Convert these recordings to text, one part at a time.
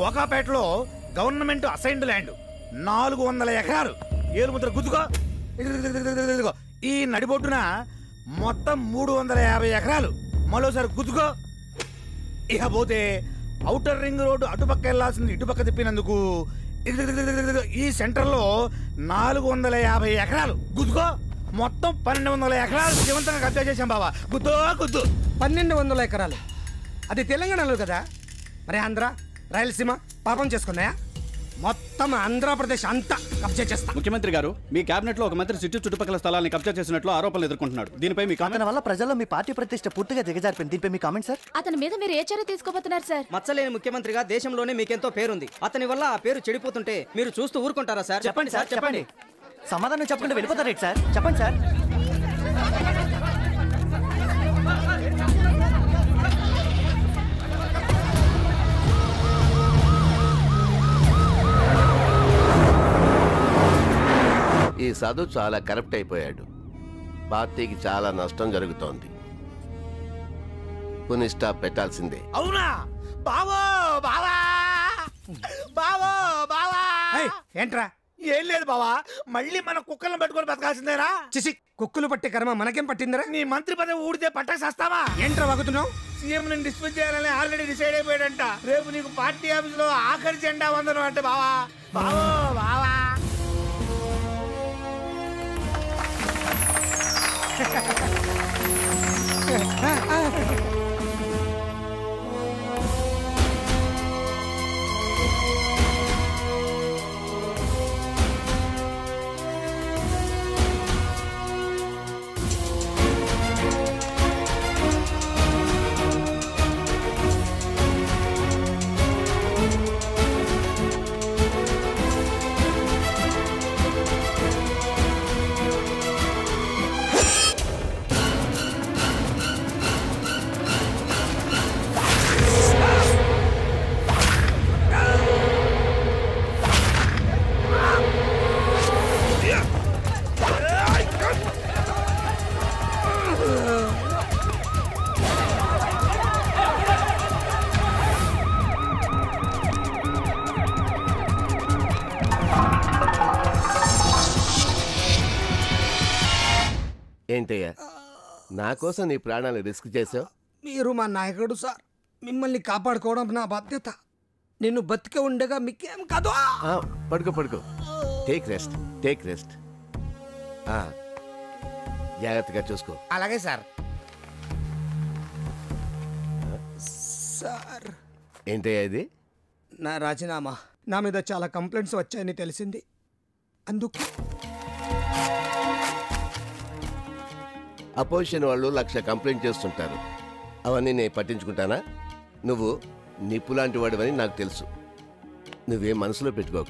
కోకాపేటలో government assigned land నాలుగు వందల ఎకరాలు ఏలుముద్ర గుద్దుకో ఇదిగో ఈ నడిబొట్టున మొత్తం మూడు వందల యాభై ఎకరాలు మరోసారి గుద్దుకో ఇక పోతే ఔటర్ రింగ్ రోడ్డు అటుపక్క వెళ్లాల్సింది ఇటుపక్క తిప్పినందుకు ఇదిగో ఈ సెంటర్లో నాలుగు వందల యాభై ఎకరాలు గుద్దుకో మొత్తం పన్నెండు వందల ఎకరాలు జీవంతంగా కబ్జా చేశాం బాబా గుద్దో గుద్దు పన్నెండు వందల ఎకరాలు అది తెలంగాణలో కదా మరి ఆంధ్ర రాయలసీమ పాపం చేసుకున్నాయా మొత్తం ఆంధ్రప్రదేశ్ అంతా కబ్జా చేస్తా ముఖ్యమంత్రి గారు మీ కేబినెట్ లో ఒక మంత్రి సిటీ చుట్టుపక్కల స్థలాన్ని కబ్జా చేసినట్లు ఆరోపణలు ఎదుర్కొంటున్నాడు దీనిపై మీ కామెంట్ అతని వల్ల ప్రజల్లో మీ పార్టీ ప్రతిష్ట పూర్తిగా దిగజారిపోయింది దీనిపై మీ కామెంట్ సార్ అతని మీద మీరు ఏ చర్య తీసుకోబోతున్నారు సార్ మచ్చలేని ముఖ్యమంత్రిగా దేశంలోనే మీకెంతో పేరుంది అతని వల్ల ఆ పేరు చెడిపోతుంటే మీరు చూస్తూ ఊరుకుంటారా సార్ చెప్పండి సార్ చెప్పండి సమాధానం చెప్పకుండా వెళ్ళిపోతారేంటి సార్ చెప్పండి సార్ ఈ సదు చాలా కరప్ట్ అయిపోయాడు పార్టీకి చాలా నష్టం జరుగుతోంది పుని స్టాప్ పెట్టాల్సిందే అవునా బావో బావా బావో బావా ఏయ్, ఏంట్రా ఏం లేదు బావా మళ్ళీ మన కుక్కలను పట్టుకొని బతకాల్సిందేనా చిసి కుక్కులు పట్టే కర్మ మనకేం పట్టిందిరా నీ మంత్రి పదవి ఊడితే పట్టేసేస్తావా ఏంట్రా వగుతున్నావు సీఎం ని డిస్మిస్ చేయాలని ఆల్రెడీ డిసైడ్ అయిపోయాడంట రేపు నీకు పార్టీ ఆఫీస్ లో ఆఖరి జెండా వందనం అంటే బావా బావో బావా ఏంటయ్యా నా కోసం నీ ప్రాణాలు రిస్క్ చేసావు మీరు మా నాయకుడు సార్ మిమ్మల్ని కాపాడుకోవడం నా బాధ్యత నిన్ను బతికే ఉండగా మీకేం కాదు ఆ, పడుకో పడుకో టేక్ రెస్ట్ టేక్ రెస్ట్ జాగ్రత్తగా చూసుకో అలాగే సార్ సార్ ఏంటయ్యా ఇది నా రాజీనామా నా మీద చాలా కంప్లైంట్స్ వచ్చాయని తెలిసింది అందుకు అపోజిషన్ వాళ్ళు లక్ష కంప్లైంట్ చేస్తుంటారు అవన్నీ నేను పట్టించుకుంటానా నువ్వు నిప్పు లాంటి వాడివని నాకు తెలుసు నువ్వేం మనసులో పెట్టుకోక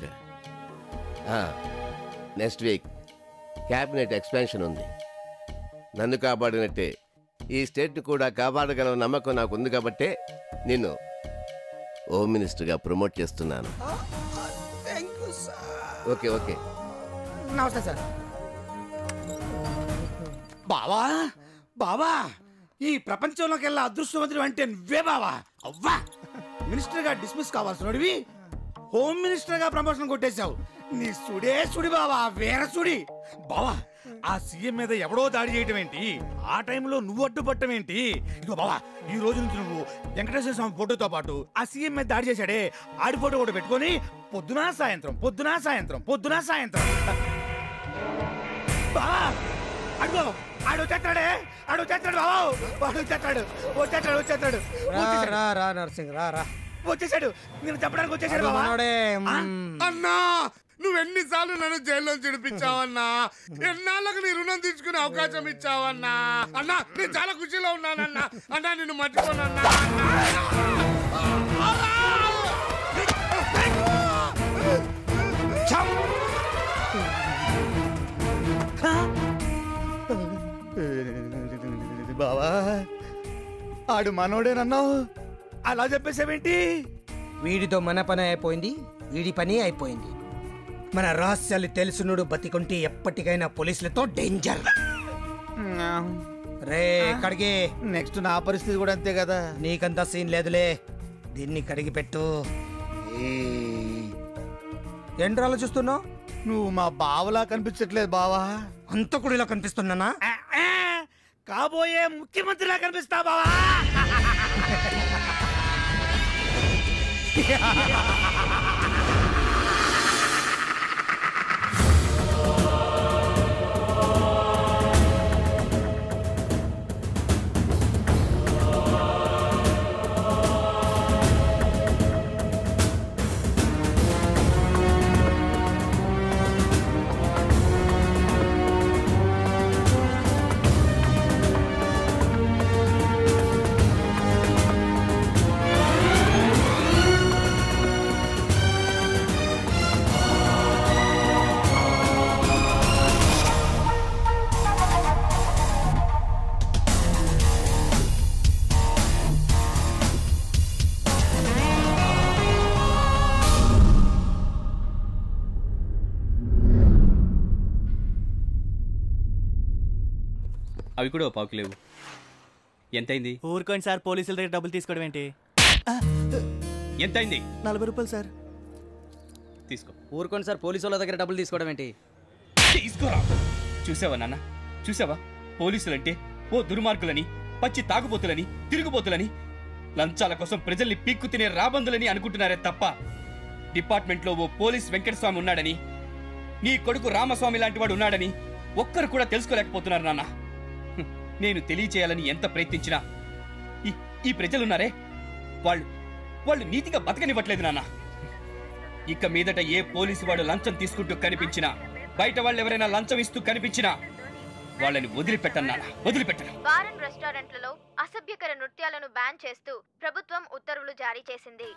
నెక్స్ట్ వీక్ క్యాబినెట్ ఎక్స్పాన్షన్ ఉంది నన్ను కాపాడినట్టే ఈ స్టేట్ని కూడా కాపాడగల నమ్మకం నాకు ఉంది కాబట్టే నిన్ను హోమ్ మినిస్టర్గా ప్రమోట్ చేస్తున్నాను ఓకే ఓకే నమస్తే సార్ బావా బావా ఈ ప్రపంచంలోకెల్లా అదృష్టవంతుడు అంటే నువ్వే బావా అవ్వా మినిస్టర్ గా డిస్మిస్ కావాల్సినోడివి హోమ్ మినిస్టర్ గా ప్రమోషన్ కొట్టేశావు నీ సుడే సుడి బావా వేర సుడి బావా ఆ సీఎం మీద ఎవడో దాడి చేయటం ఏంటి ఆ టైంలో నువ్వు అడ్డుపట్టం ఏంటి ఇదిగో బావా ఈ రోజు నుంచి నువ్వు వెంకటేశ్వర స్వామి ఫోటోతో పాటు ఆ సీఎం మీద దాడి చేశాడే ఆడి ఫోటో కూడా పెట్టుకొని పొద్దున సాయంత్రం పొద్దున సాయంత్రం పొద్దున సాయంత్రం బావా అడుగు ఆడు వచ్చేస్తాడే ఆడు వచ్చేస్తాడు బాబు వాడు వచ్చేస్తాడు వచ్చేస్తాడు వచ్చేస్తాడు రా వచ్చేసాడు. రా రా నర్సింగ్ రా రా వచ్చేసాడు నేను చెప్పడానికి వచ్చేసాడు అడుగు బావా మనోడే, ఆ? మ్మ్. అన్నా నువ్వు ఎన్నిసార్లు నన్ను జైల్లో చిడిపించావన్నా ఎన్నాళ్ళకు నీ రుణం తీసుకునే అవకాశం ఇచ్చావన్నా అన్నా నేను చాలా ఖుషిలో ఉన్నానన్నా అన్నా నిన్ను మర్చిపోనన్నా బావా ఆడు మనోడేనన్నావు అలా చెప్పేసావేంటి వీడితో మన పని అయిపోయింది వీడి పని అయిపోయింది మన రహస్యాలు తెలుసునుడు బతికుంటే ఎప్పటికైనా పోలీసులతో డేంజర్ రే కడిగి నెక్స్ట్ నా పరిస్థితి కూడా అంతే కదా నీకంత సీన్ లేదులే దీన్ని కడిగి పెట్టు ఏంటి ఆలోచిస్తున్నావు నువ్వు మా బావలా కనిపించట్లేదు బావా అంతకుడిలా కనిపిస్తున్నానా ఆ, ఆ, కాబోయే ముఖ్యమంత్రిలా కనిపిస్తా బావా అవి కూడా ఓ పావుకి లేవు ఎంతైంది ఊరుకోండి సార్ పోలీసుల దగ్గర డబ్బులు తీసుకోవడం ఏంటి ఎంతైంది నలభై రూపాయలు సార్ తీసుకో ఊరుకోండి సార్ పోలీసు వాళ్ళ దగ్గర డబ్బులు తీసుకోవడం ఏంటి తీసుకోరా చూసావా నాన్న చూసావా పోలీసులంటే ఓ దుర్మార్గులని పచ్చి తాగుబోతులని తిరుగుబోతులని లంచాల కోసం ప్రజల్ని పీక్కు తినే రాబందులని అనుకుంటున్నారే తప్ప డిపార్ట్మెంట్లో ఓ పోలీస్ వెంకటస్వామి ఉన్నాడని నీ కొడుకు రామస్వామి లాంటి వాడు ఉన్నాడని ఒక్కరు కూడా తెలుసుకోలేకపోతున్నారు నాన్న హ్మ్. నేను తెలియచేయాలని ఎంత ప్రయత్నించినా ఈ ఈ ప్రజలున్నారే వాళ్ళు వాళ్ళు నీతిగా బతకనివ్వట్లేదు నాన్న ఇక మీదట ఏ పోలీసు వాడు లంచం తీసుకుంటూ కనిపించినా బయట వాళ్ళు ఎవరైనా లంచం ఇస్తూ కనిపించినా వాళ్ళని వదిలిపెట్టను నాన్న వదిలిపెట్టను వారన్ రెస్టారెంట్లలో అసభ్యకర నృత్యాలను బ్యాన్ చేస్తూ ప్రభుత్వం ఉత్తర్వులు జారీ చేసింది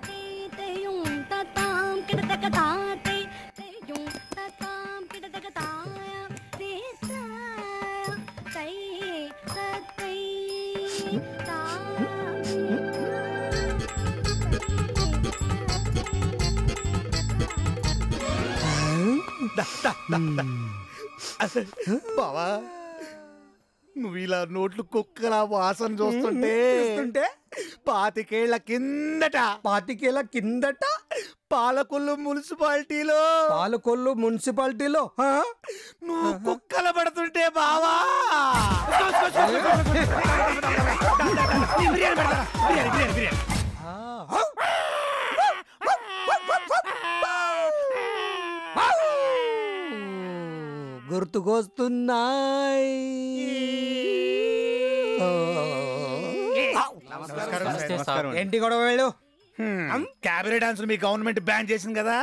బావా నువ్వు ఇలా నోట్లు కుక్కలా వాసన చూస్తుంటే చూస్తుంటే పాతికేళ్ల కిందట పాతికేల కిందట పాలకొల్లు మున్సిపాలిటీలో పాలకొల్లు మున్సిపాలిటీలో ఆ? నువ్వు కుక్కల పడుతుంటే బావా బిర్యానీ పెడతా బిర్యానీ బిర్యానీ బిర్యానీ గుర్తుకొస్తున్నాయి ఏంటి గొడవ వెళ్ళు క్యాబరే డాన్స్ మీ గవర్నమెంట్ బ్యాన్ చేసింది కదా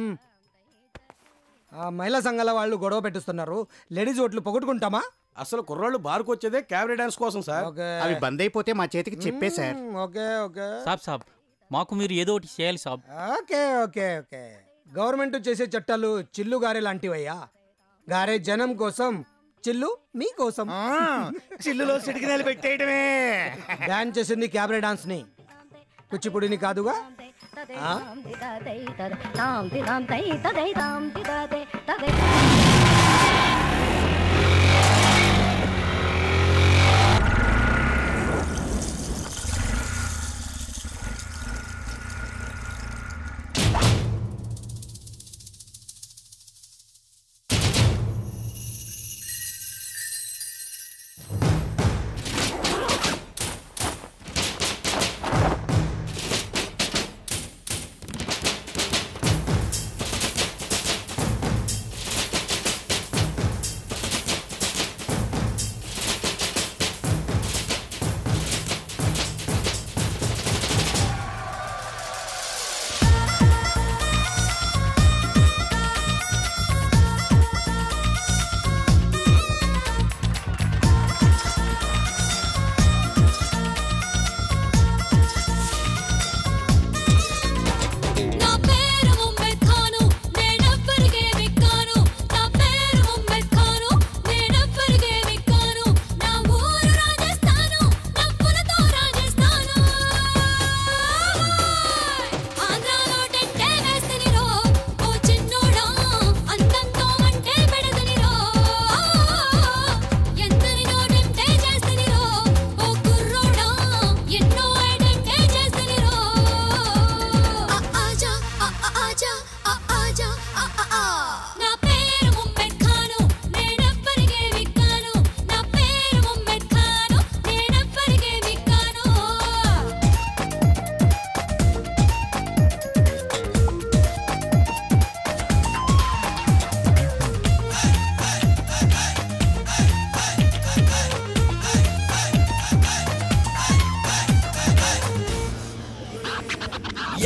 ఆ మహిళా సంఘాల వాళ్ళు గొడవ పెట్టిస్తున్నారు లేడీస్ ఓట్లు పొగొట్టుకుంటామా అసలు కుర్రాళ్ళు బార్కు వచ్చేదే క్యాబరే డాన్స్ కోసం సార్ ఓకే అవి బంద్ అయిపోతే మా చేతికి చెప్పే సార్ మ్మ్, ఓకే ఓకే సాబ్ సాబ్ మాకు మీరు ఏదో ఒకటి చేయాలి సాబ్ ఓకే ఓకే ఓకే గవర్నమెంట్ చేసే చట్టాలు చిల్లు గారే లాంటివయ్యా గారే జనం కోసం చిల్లు మీకోసం ఆ, చిల్లులో సిటికినాలు పెట్టేయటమే బ్యాన్ చేసింది క్యాబరే డాన్స్ ని కూచిపూడిని కాదుగా ఆ?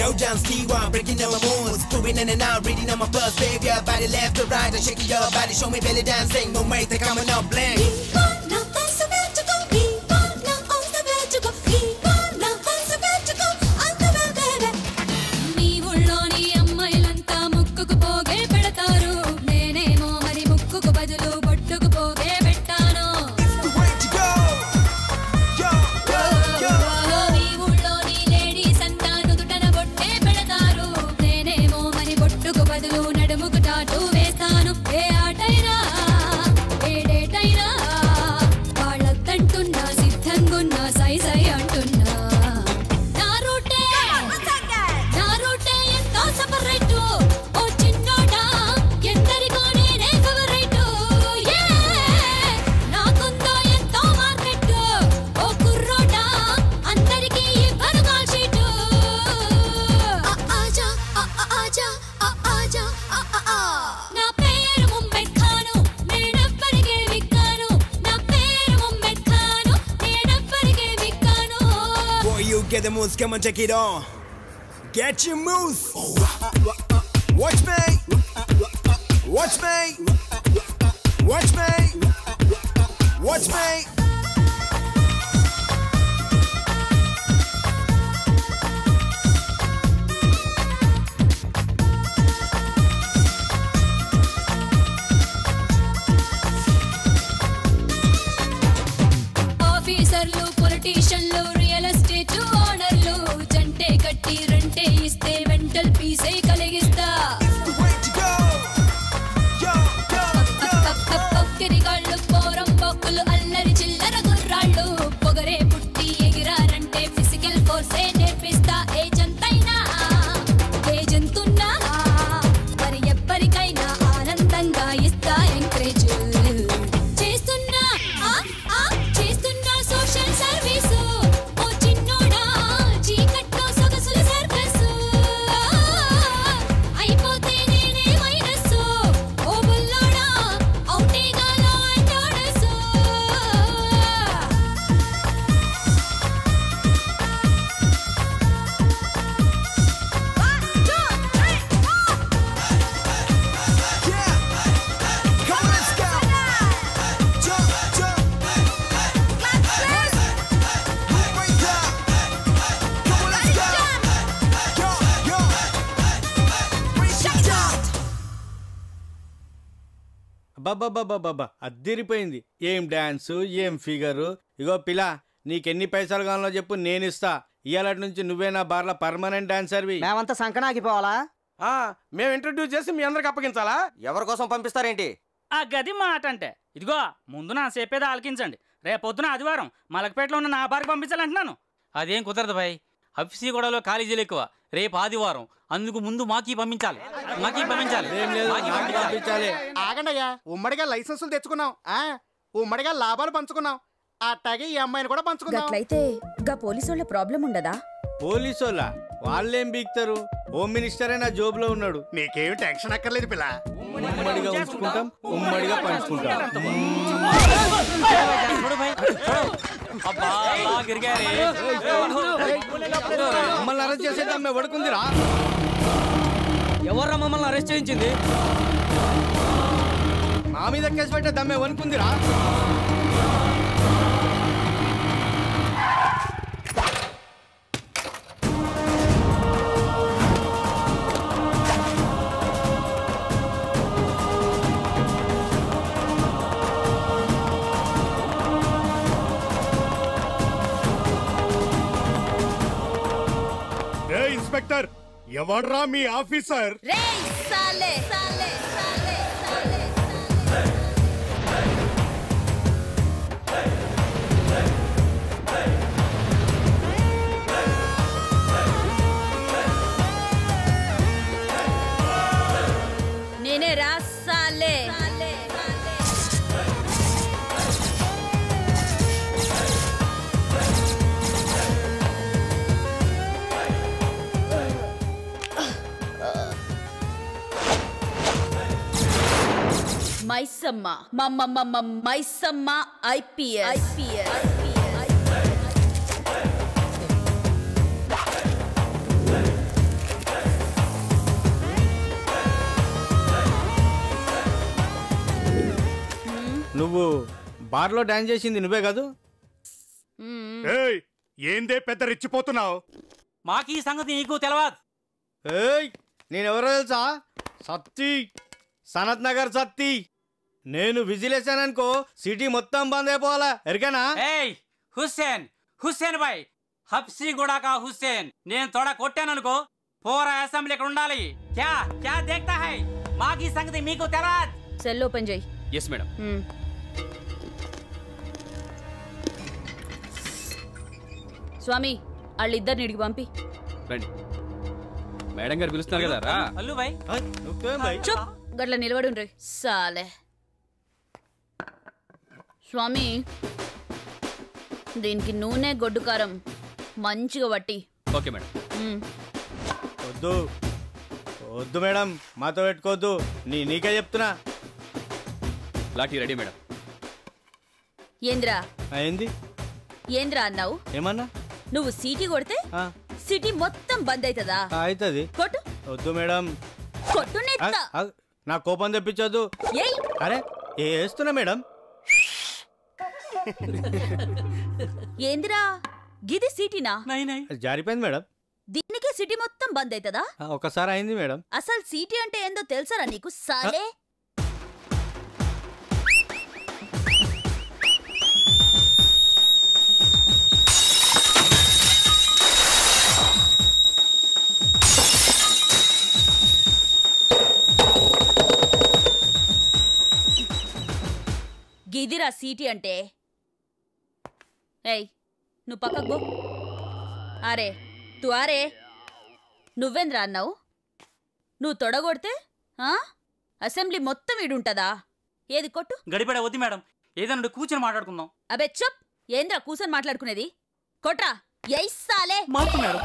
Low down ski one, breaking all my moves. Moving in and out, reading on my bus, baby. Your body left to right, and shaking your body. Show me belly dancing. No mate, they coming up blank. మీ ఊళ్ళోని అమ్మాయిలంతా ముక్కుకు పోగే పెడతారు నేనేమో మరి ముక్కుకు బదులు బొట్టుకు పోగే పెట్టాను మీ ఊళ్ళోని ladies అంతా నుదుటన బొట్టే పెడతారు నేనేమో మరి బొట్టుకు బదులు నడుముకు టాటూ వేస్తాను ఏ ఆటైనా ఏ డేటైనా వాళ్ళొద్దంటున్నా సిద్ధంగున్నా సై సై అంటున్నా నా రూటే నా రూటే ఎంతో సపరేట్ ఓ చిన్నోడా ఎందరికో నేనే ఫేవరెట్ నాకుందో ఎంతో మార్కెట్ ఓ కుర్రోడా అందరికీ ఇవ్వను కాల్ షీట్ ఆజా ఆజా ఆజా నా పేరు ముంబెట్ ఖాను నేనెవ్వరికే విక్కాను నా పేరు ముంబెట్ Khan నేనెవ్వరికే విక్కాను Boy, you get the moves, come on, check it on. Get your moves. Watch me. Watch me. Watch me. Watch me. ఆఫీసర్లు పొలిటీషియన్లు రియల్ ఎస్టేట్ ఓనర్లు జంటే కట్టి రెంటే ఇస్తే మెంటల్ పీసే కలిగిస్తా పొక్కిరిగాళ్ళు పోరం పొక్కులు అల్లరి చిల్లర గుర్రాళ్ళు పొగరే పుట్టి ఎగిరారంటే ఫిజికల్ ఫోర్సే నేర్పిస్తా ఏ జంతైనా ఏ జంతున్నా మరి ఎవ్వరికైనా ఆనందంగా ఇస్తా ఎంకరేజ్ చేస్తున్నా ఆ, ఆ, చేస్తున్నా సోషల్ సర్వీస్ ఓ చిన్నోడా చీకట్లో సొగసుల సర్కస్ అయిపోతే నేనే వైరస్ ఓ బుల్లోడా అవుటేగా law and orders Come on, let's go. Jump, jump. Move right down. Come on, let's go. Yo, yo. Break it down. అబ్బబ్బబ్బబ్బబ్బా అద్దరిపోయింది ఏం డాన్స్ ఏం ఫిగరు ఇగో పిల్ల నీకెన్ని పైసలు కావాలో చెప్పు నేను ఇస్తా ఇవాళ నుంచి నువ్వే నా బార్ల పర్మనెంట్ డాన్సర్వి మేమంతా సంకనాగిపోవాలా మేము ఇంట్రడ్యూస్ చేసి మీ అందరికి అప్పగించాలా ఎవరి కోసం పంపిస్తారేంటి ఆ గది మాట అంటే ఇదిగో ముందు నా చెప్పేది ఆలకించండి రేపొద్దున ఆదివారం మలకపేటలో ఉన్న నా బారికి పంపించాలంటున్నాను అదేం కుదరదు భాయ్ హఫ్సీ గొడవలో కాలేజీలు ఎక్కువ రేపు ఆదివారం అందుకు ముందు మాకీ పంపించాలి మాకీ పంపించాలి ఏం లేదు, మాకీ మాకీ పంపించాలి. ఆగండయ్యా ఉమ్మడిగా లైసెన్సులు తెచ్చుకున్నాం ఆ ఉమ్మడిగా లాభాలు పంచుకున్నాం అట్టాగే ఈ అమ్మాయిని కూడా పంచుకుందాం గట్లయితే గా పోలీసోళ్ళ ప్రాబ్లం ఉండదా పోలీసోళ్ళ వాళ్ళేం బీక్తారు హోమ్ మినిస్టరే నా జోబులో ఉన్నాడు నీకేం టెన్షన్ అక్కర్లేదు పిల్ల ఉమ్మడిగా ఉంచుకుంటాం ఉమ్మడిగా పంచుకుంటాం చూడు భాయ్ చూడు. అబ్బా అలా గిరిగారే. మమ్మల్ని అరెస్ట్ చేసేది అమ్మాయి పడుకుందిరా ఎవర్రా మమ్మల్ని అరెస్ట్ చేయించింది మా మీద కేసు పెట్టే దమ్మే వనుకుందిరా ఏ ఇన్స్పెక్టర్ ఎవడ్రా మీ ఆఫీసర్ రేయ్ సాలే సాలే సాలే సాలే నేనే రా సాలే మైసమ్మ మమ్మ మైసమ్మ ఐపీఎస్ ఐపీఎస్ నువ్వు బార్లో డాన్స్ చేసింది నువ్వే కాదు ఏయ్ ఏందే పెద్ద రెచ్చిపోతున్నావు మాకు ఈ సంగతి నీకు తెలవదు ఏయ్ నేనెవరో తెలుసా సత్తి సనత్ నగర్ సత్తి నేను విజిలేసాననుకో సిటీ మొత్తం బంద్ అయిపోవాలా ఎరికేనా ఏయ్ హుస్సేన్ హుస్సేన్ బాయ్ హబ్సీ గుడాకా హుస్సేన్ నేను తొడ కొట్టాననుకో పోరా అసెంబ్లీ ఇక్కడ ఉండాలి క్యా క్యా దేఖ్తా హై మాకు ఈ సంగతి మీకు తెలవదు సెల్ ఓపెన్ చేయి ఎస్ మేడం మ్మ్. స్వామి వాళ్ళిద్దరిని ఇడికి పంపి రండి మేడం గారు పిలుస్తున్నారు కదా రా అల్లు బాయ్ చుప్ గట్ల నిలబడి ఉండ్రి సాలే స్వామి దీనికి నూనె గొడ్డు కారం మంచిగా పట్టి ఓకే మేడం మ్మ్. వద్దు వద్దు మేడం మాతో పెట్టుకోవద్దు నీ నీకే చెప్తున్నా లాఠీ రెడీ మేడం ఏంద్రా అయింది ఏంద్రా అన్నావు ఏమన్నా నువ్వు సీటీ కొడితే ఆ, సిటీ మొత్తం బంద్ అవుతుందా ఆ, అవుతుంది కొట్టు వద్దు మేడం కొట్టు ఆ, నెత్త ఆ, నా కోపం తెప్పించొద్దు ఏయ్ అరే ఏ వేస్తున్నా మేడం ఏందిరా గిది సిటీనా జారిపోయింది మేడం దీనికే సిటీ మొత్తం బంద్ అవుతుందా ఆ, ఒకసారి అయింది మేడం అసలు సిటీ అంటే ఏందో తెలుసారా నీకు సాలే గిదిరా సిటీ అంటే ఏయ్ నువ్వు పక్కకు పో అరే తు అరే నువ్వేంద్రా అన్నావు నువ్వు తొడగొడితే ఆ? అసెంబ్లీ మొత్తం ఈడుంటదా ఏది కొట్టు గడిపడ వద్దు మేడం ఏదన్నా కూర్చొని మాట్లాడుకుందాం అబే చెప్ ఏంద్రా కూర్చొని మాట్లాడుకునేది కొట్రా ఎయిస్సాలే మాకు మేడం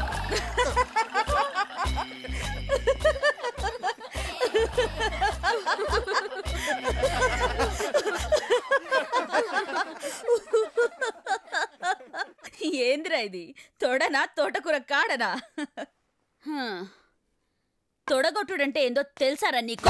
ఏంద్రా ఇది తొడనా తోటకూర కాడనా హ్మ్. తొడగొట్టుడంటే ఏందో తెలుసారా నీకు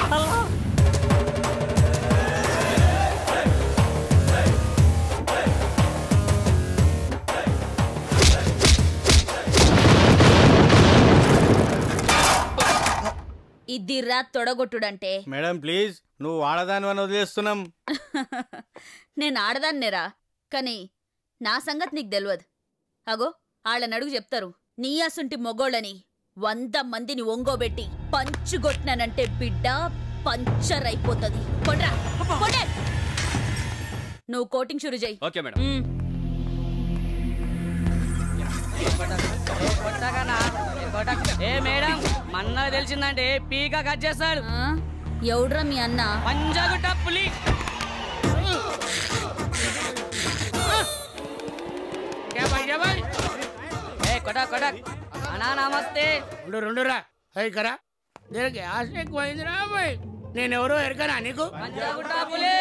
ఇదిరా తొడగొట్టుడంటే మేడం ప్లీజ్ నువ్వు వాడదాని అని వదిలేస్తున్నాం నేను ఆడదాన్నేరా కానీ నా సంగతి నీకు తెలియదు అగో ఆళ్ళని అడుగు చెప్తారు నీ అసుంటి మొగోళ్ళని వంద మందిని ఒంగోబెట్టి పంచుగొట్టినానంటే బిడ్డ పంచర్ అయిపోతుంది కొట్రా కొట్టే నువ్వు కోటింగ్ షురు చేయి ఓకే మేడం ఏ మేడం మన్న తెలిసిందంటే పీక కట్ చేస్తాడు ఎవడ్రా మీ అన్న పంజాగుట్ట పులి क्या भाई क्या भाई ए कोटक कोटक అన్నా నమస్తే రెండు రెండు రా హై కరా దీనికి ఆశ ఎక్కువైందిరా బాయ్ నేనెవరో ఎరకనా నీకు పంజాగుట్ట పులి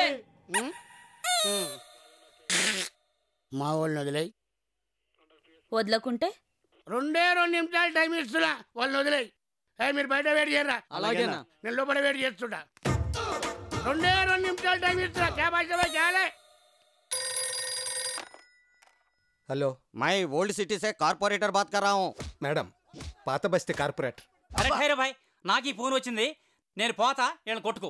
మా వాళ్ళని వదిలేయి వదలకుంటే రెండే రెండు నిమిషాలు టైం ఇస్తున్నా వాళ్ళని వదిలేయి ఏ మీరు బయట వెయిట్ చేయరా అలాగేనా. నేను లోపల వెయిట్ చేస్తుంటా రెండే రెండు నిమిషాలు టైం ఇస్తున్నా క్యా భాష భాయ్ క్యాలే हेलो मैं ओल्ड सिटी से कारपोरेटर बात कर रहा हूँ मैडम పాత బస్తీ కార్పొరేటర్ అరే ఖైరే భాయ్ నాకు ఈ ఫోన్ వచ్చింది నేను పోతా వీళ్ళని కొట్టుకో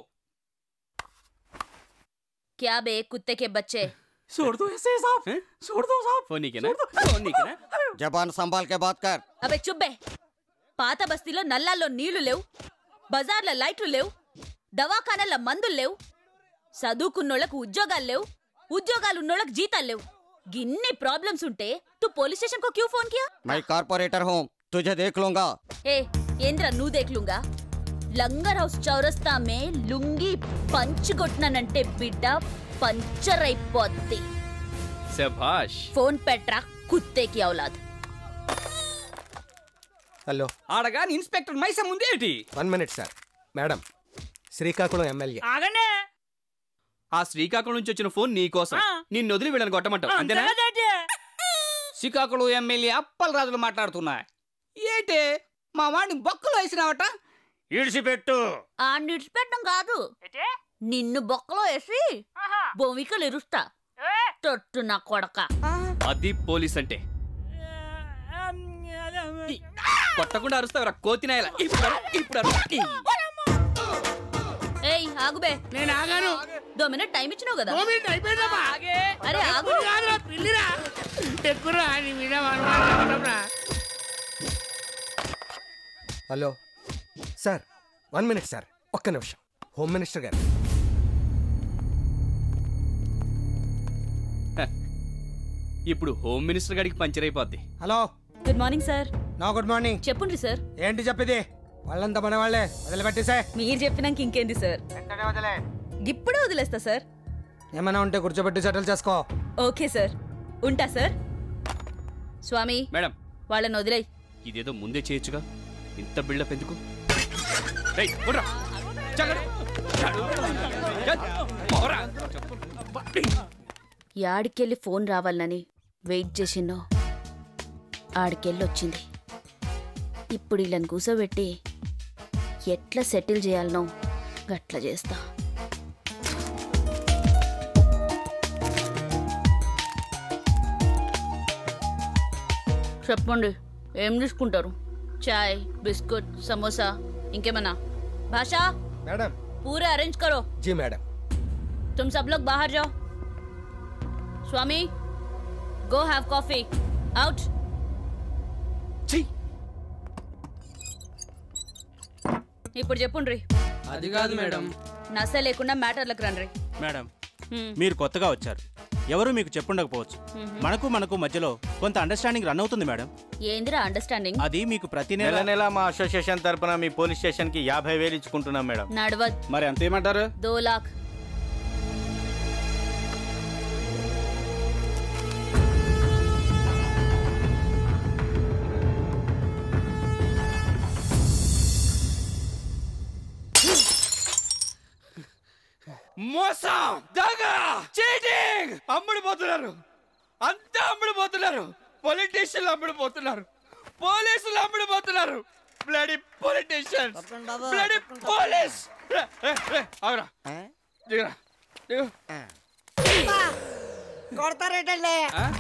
క్యా బే కుత్తే కే బచ్చే छोड़ दो ऐसे साहब छोड़ दो साहब ఫోన్ నీకేనా ఫోన్ నీకేనా जबान संभाल के बात कर అబే చుబ్బే పాత బస్తీలో నల్లాల్లో నీళ్లు లేవు బజార్ల లైట్లు లేవు దవాఖానల మందులు లేవు చదువుకున్నోళ్ళకు ఉద్యోగాలు లేవు ఉద్యోగాలు ఉన్నోళ్ళకి జీతాలు లేవు గిన్ని ప్రాబ్లమ్స్ ఉంటే తు పోలీస్ స్టేషన్ కో క్యూ ఫోన్ కియా मैं कारपोरेटर हूँ तुझे देख लूंगा ఏ ఏంద్ర నువ్వు దేఖ్లుంగా లంగర్ హౌస్ చౌరస్తా మే లుంగి పంచుకొట్టినానంటే బిడ్డ పంచర్ అయిపోద్ది శభాష్ ఫోన్ పెట్రా కుత్తేకి ఔలాద్ హలో ఆడగా ఇన్స్పెక్టర్ మైసం ఉంది ఏంటి one minute sir madam Srikakulam MLA ఆగండి ఆ శ్రీకాకుళం నుంచి వచ్చిన ఫోన్ నీ కోసం నిన్ను వదిలి వీళ్ళని కొట్టమంటావు అంతేనా అంతేనా శ్రీకాకుళం ఎమ్మెల్యే అప్పల్ రాజులు మాట్లాడుతున్నా ఏంటి మా వాడిని బొక్కలు వేసినావట ఇడిసిపెట్టు ఆ నిడిచిపెట్టడం కాదు నిన్ను బొక్కలో వేసి భూమికలు ఇరుస్తా తొట్టు నా కొడక అది పోలీస్ అంటే ఈ, కొట్టకుండా అరుస్తావురా కోతినాయల ఇప్పుడు అరు, ఇప్పుడు అరు. ఈ. ఏయ్ ఆగుబే నేను ఆగాను దో మినిట్ టైం ఇచ్చినావు కదా ఓ మినిట్ అయిపోయిందమ్మా అరే ఆగు ఎప్పుడు కాదురా పిల్లిరా ఎక్కురా నీ మీద అనుమానం hello sir one minute sir ఒక్క నిమిషం హోమ్ మినిస్టర్ గారు ఇప్పుడు హోమ్ మినిస్టర్ గారికి పంచర్ అయిపోద్ది hello good morning sir no good morning చెప్పండి సార్ ఏంటి చెప్పేది వాళ్ళంతా మన వాళ్ళే వదిలిపెట్టేసే మీరు చెప్పినాక ఇంకేంది సార్ వదిలే ఇప్పుడే వదిలేస్తా సార్ ఏమైనా ఉంటే కూర్చోబెట్టి సెటిల్ చేసుకో ఓకే సార్ ఉంటా సార్ స్వామి మేడం వాళ్ళని వదిలేయ్ ఇదేదో ముందే చేయొచ్చుగా ఇంత బిల్డప్ ఎందుకు రేయ్, కొర్రా. జాగ్రత్త. జాగ్రత్త. పోరా. యాడికెళ్ళి ఫోన్ రావాలని వెయిట్ చేసినో ఆడికెళ్ళి వచ్చింది ఇప్పుడు వీళ్ళని కూసోబెట్టి ఎట్లా సెటిల్ చేయాలనో గట్ల చేస్తా చెప్పండి ఏం తీసుకుంటారు చాయ్ బిస్కెట్ సమోసా ఇంకేమన్నా భాషా मैडम पूरे अरेंज करो जी मैडम तुम सब लोग बाहर जाओ Swami go have coffee out ఇప్పుడు చెప్పుండ్రి అది కాదు మేడం నస లేకుండా మ్యాటర్లకు రండి మేడం హ్మ్. మీరు కొత్తగా వచ్చారు ఎవరు మీకు చెప్పుండకపోవచ్చు మ్మ్. మనకు మనకు మధ్యలో కొంత అండర్స్టాండింగ్ రన్ అవుతుంది మేడం ఏందిరా అండర్స్టాండింగ్ అది మీకు ప్రతి నెల నెల మా అసోసియేషన్ తరపున మీ పోలీస్ స్టేషన్ కి యాభై వేలు ఇచ్చుకుంటున్నాం మేడం నడవద్ మరి ఎంత ఏమంటారు దో లాక్ మోసం దగ చీటింగ్ అమ్ముడుపోతున్నారు అంతా అమ్ముడుపోతున్నారు పొలిటీషియన్లు అమ్ముడుపోతున్నారు పోలీసులు అమ్ముడుపోతున్నారు బ్లడీ పొలిటీషియన్స్ బ్లడీ పోలీస్ అవురా దిగరా దిగు కొడతారేటండి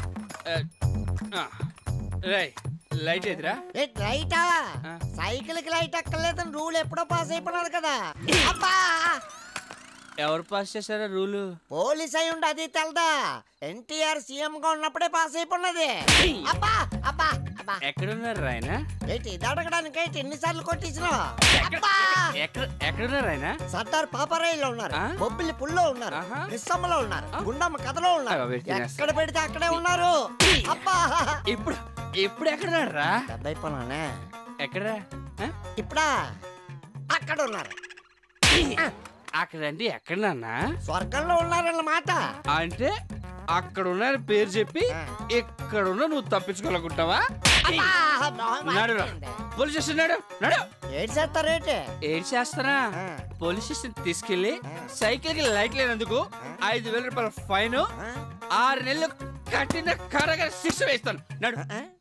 రేయ్ లైట్ ఎదురా రైటా సైకిల్ కి లైట్ ఎక్కలేదని రూల్ ఎప్పుడో పాస్ అయిపోయినది కదా అబ్బా ఎవరు పాస్ చేశారా రూలు పోలీస్ అయి ఉండి అది తెలదా ఎన్టీఆర్ సీఎం గా ఉన్నప్పుడే పాస్ అయిపోయినది అబ్బా అబ్బా అబ్బా ఎక్కడున్నారు ఆయన ఏంటి ఇది అడగడానికి ఏంటి ఎన్నిసార్లు కొట్టించినా అబ్బా ఎక్కడ ఎక్కడున్నారు ఆయన సర్దార్ పాపరాయిలో ఉన్నారు బొబ్బిలి పుల్లో ఉన్నారు నిస్సమ్మలో ఉన్నారు గుండమ్మ కథలో ఉన్నారు అవి తినేస్తా. ఎక్కడ పెడితే అక్కడే ఉన్నారు అబ్బా ఇప్పుడు ఇప్పుడు ఎక్కడున్నారు రా పెద్ద అయిపోయినానే ఎక్కడా ఇప్పుడా అక్కడ ఉన్నారు అక్కడ అంటే ఎక్కడ నాన్నా స్వర్గంలో ఉన్నారన్నమాట అంటే అక్కడ ఉన్న పేరు చెప్పి ఇక్కడ ఉన్న నువ్వు తప్పించుకోవాలనుకుంటావా నడు రా. పోలీస్ స్టేషన్ నడు నడు ఏడు చేస్తారేంటి ఏం చేస్తారా పోలీస్ స్టేషన్ తీసుకెళ్లి సైకిల్ కి లైట్ లేనందుకు ఐదు వేల రూపాయల ఫైన్ ఆరు నెలలు కఠిన కారాగార శిక్ష వేస్తాను నడు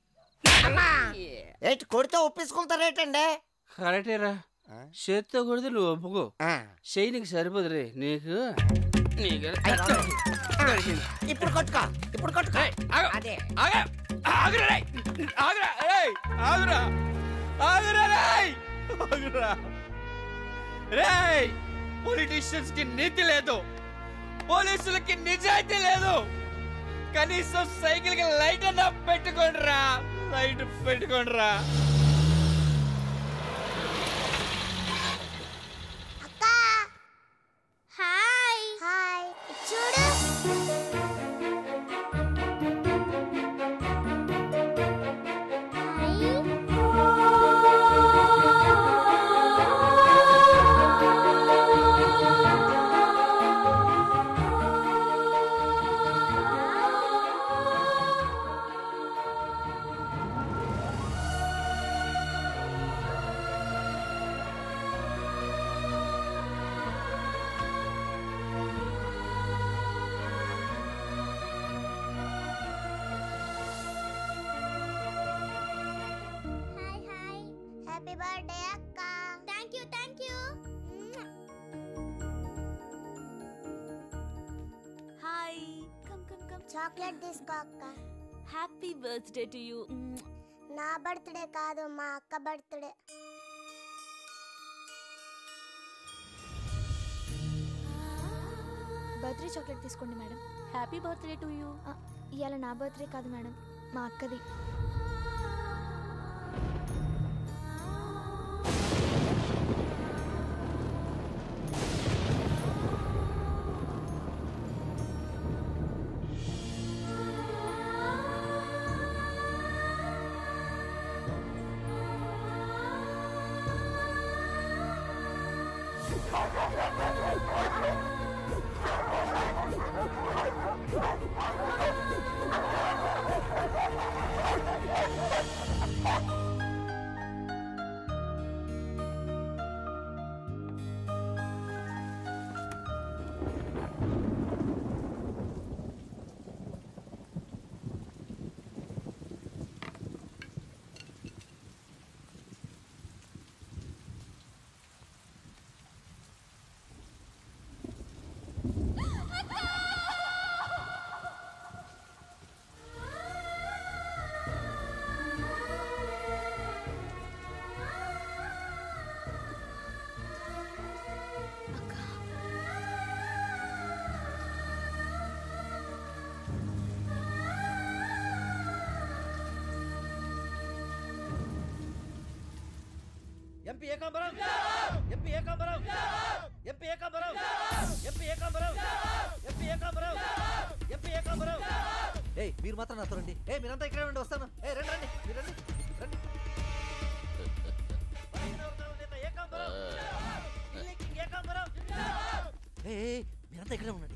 ఏంటి కొడితే ఒప్పించుకుంటారేటండి కరెక్టేరా చేత్తో కొడితే నువ్వు ఒప్పుకో చెయ్యి నీకు సరిపోదు రే నీకు నీకు ఇప్పుడు కొట్టుకో ఇప్పుడు కొట్టుకో అదే ఆగా ఆగురా రేయ్. ఆగురా రేయ్. ఆగురా ఆగురా రేయ్. ఆగురా రేయ్ పొలిటీషియన్స్ కి నీతి లేదు పోలీసులకి నిజాయితీ లేదు కనీసం సైకిల్ కి లైట్ అన్నా పెట్టుకోండి రా లైట్ పెట్టుకోండి రా హాయ్ హాయ్ చూడు హ్యాపీ బర్త్డే అక్క thank you thank you chocolate తీసుకో అక్క హ్యాపీ బర్త్డే టు యూ నా బర్త్డే కాదు మా అక్క బర్త్డే బర్త్డే చాక్లెట్ తీసుకోండి madam happy birthday to you ఇవాళ నా బర్త్డే కాదు మేడం మా అక్కది MP Ekambaram MP Ekambaram MP Ekambaram MP Ekambaram MP Ekambaram MP Ekambaram ఏయ్ మీరు మాత్రం నాతో రండి ఏ మీరంతా ఇక్కడే ఉండి వస్తాను ఏ రండి రండి మీరు రండి రండి ఏకాంబరం ఢిల్లీ కింగ్ ఏకాంబరం ఏ ఏ, మీరంతా ఇక్కడే ఉండండి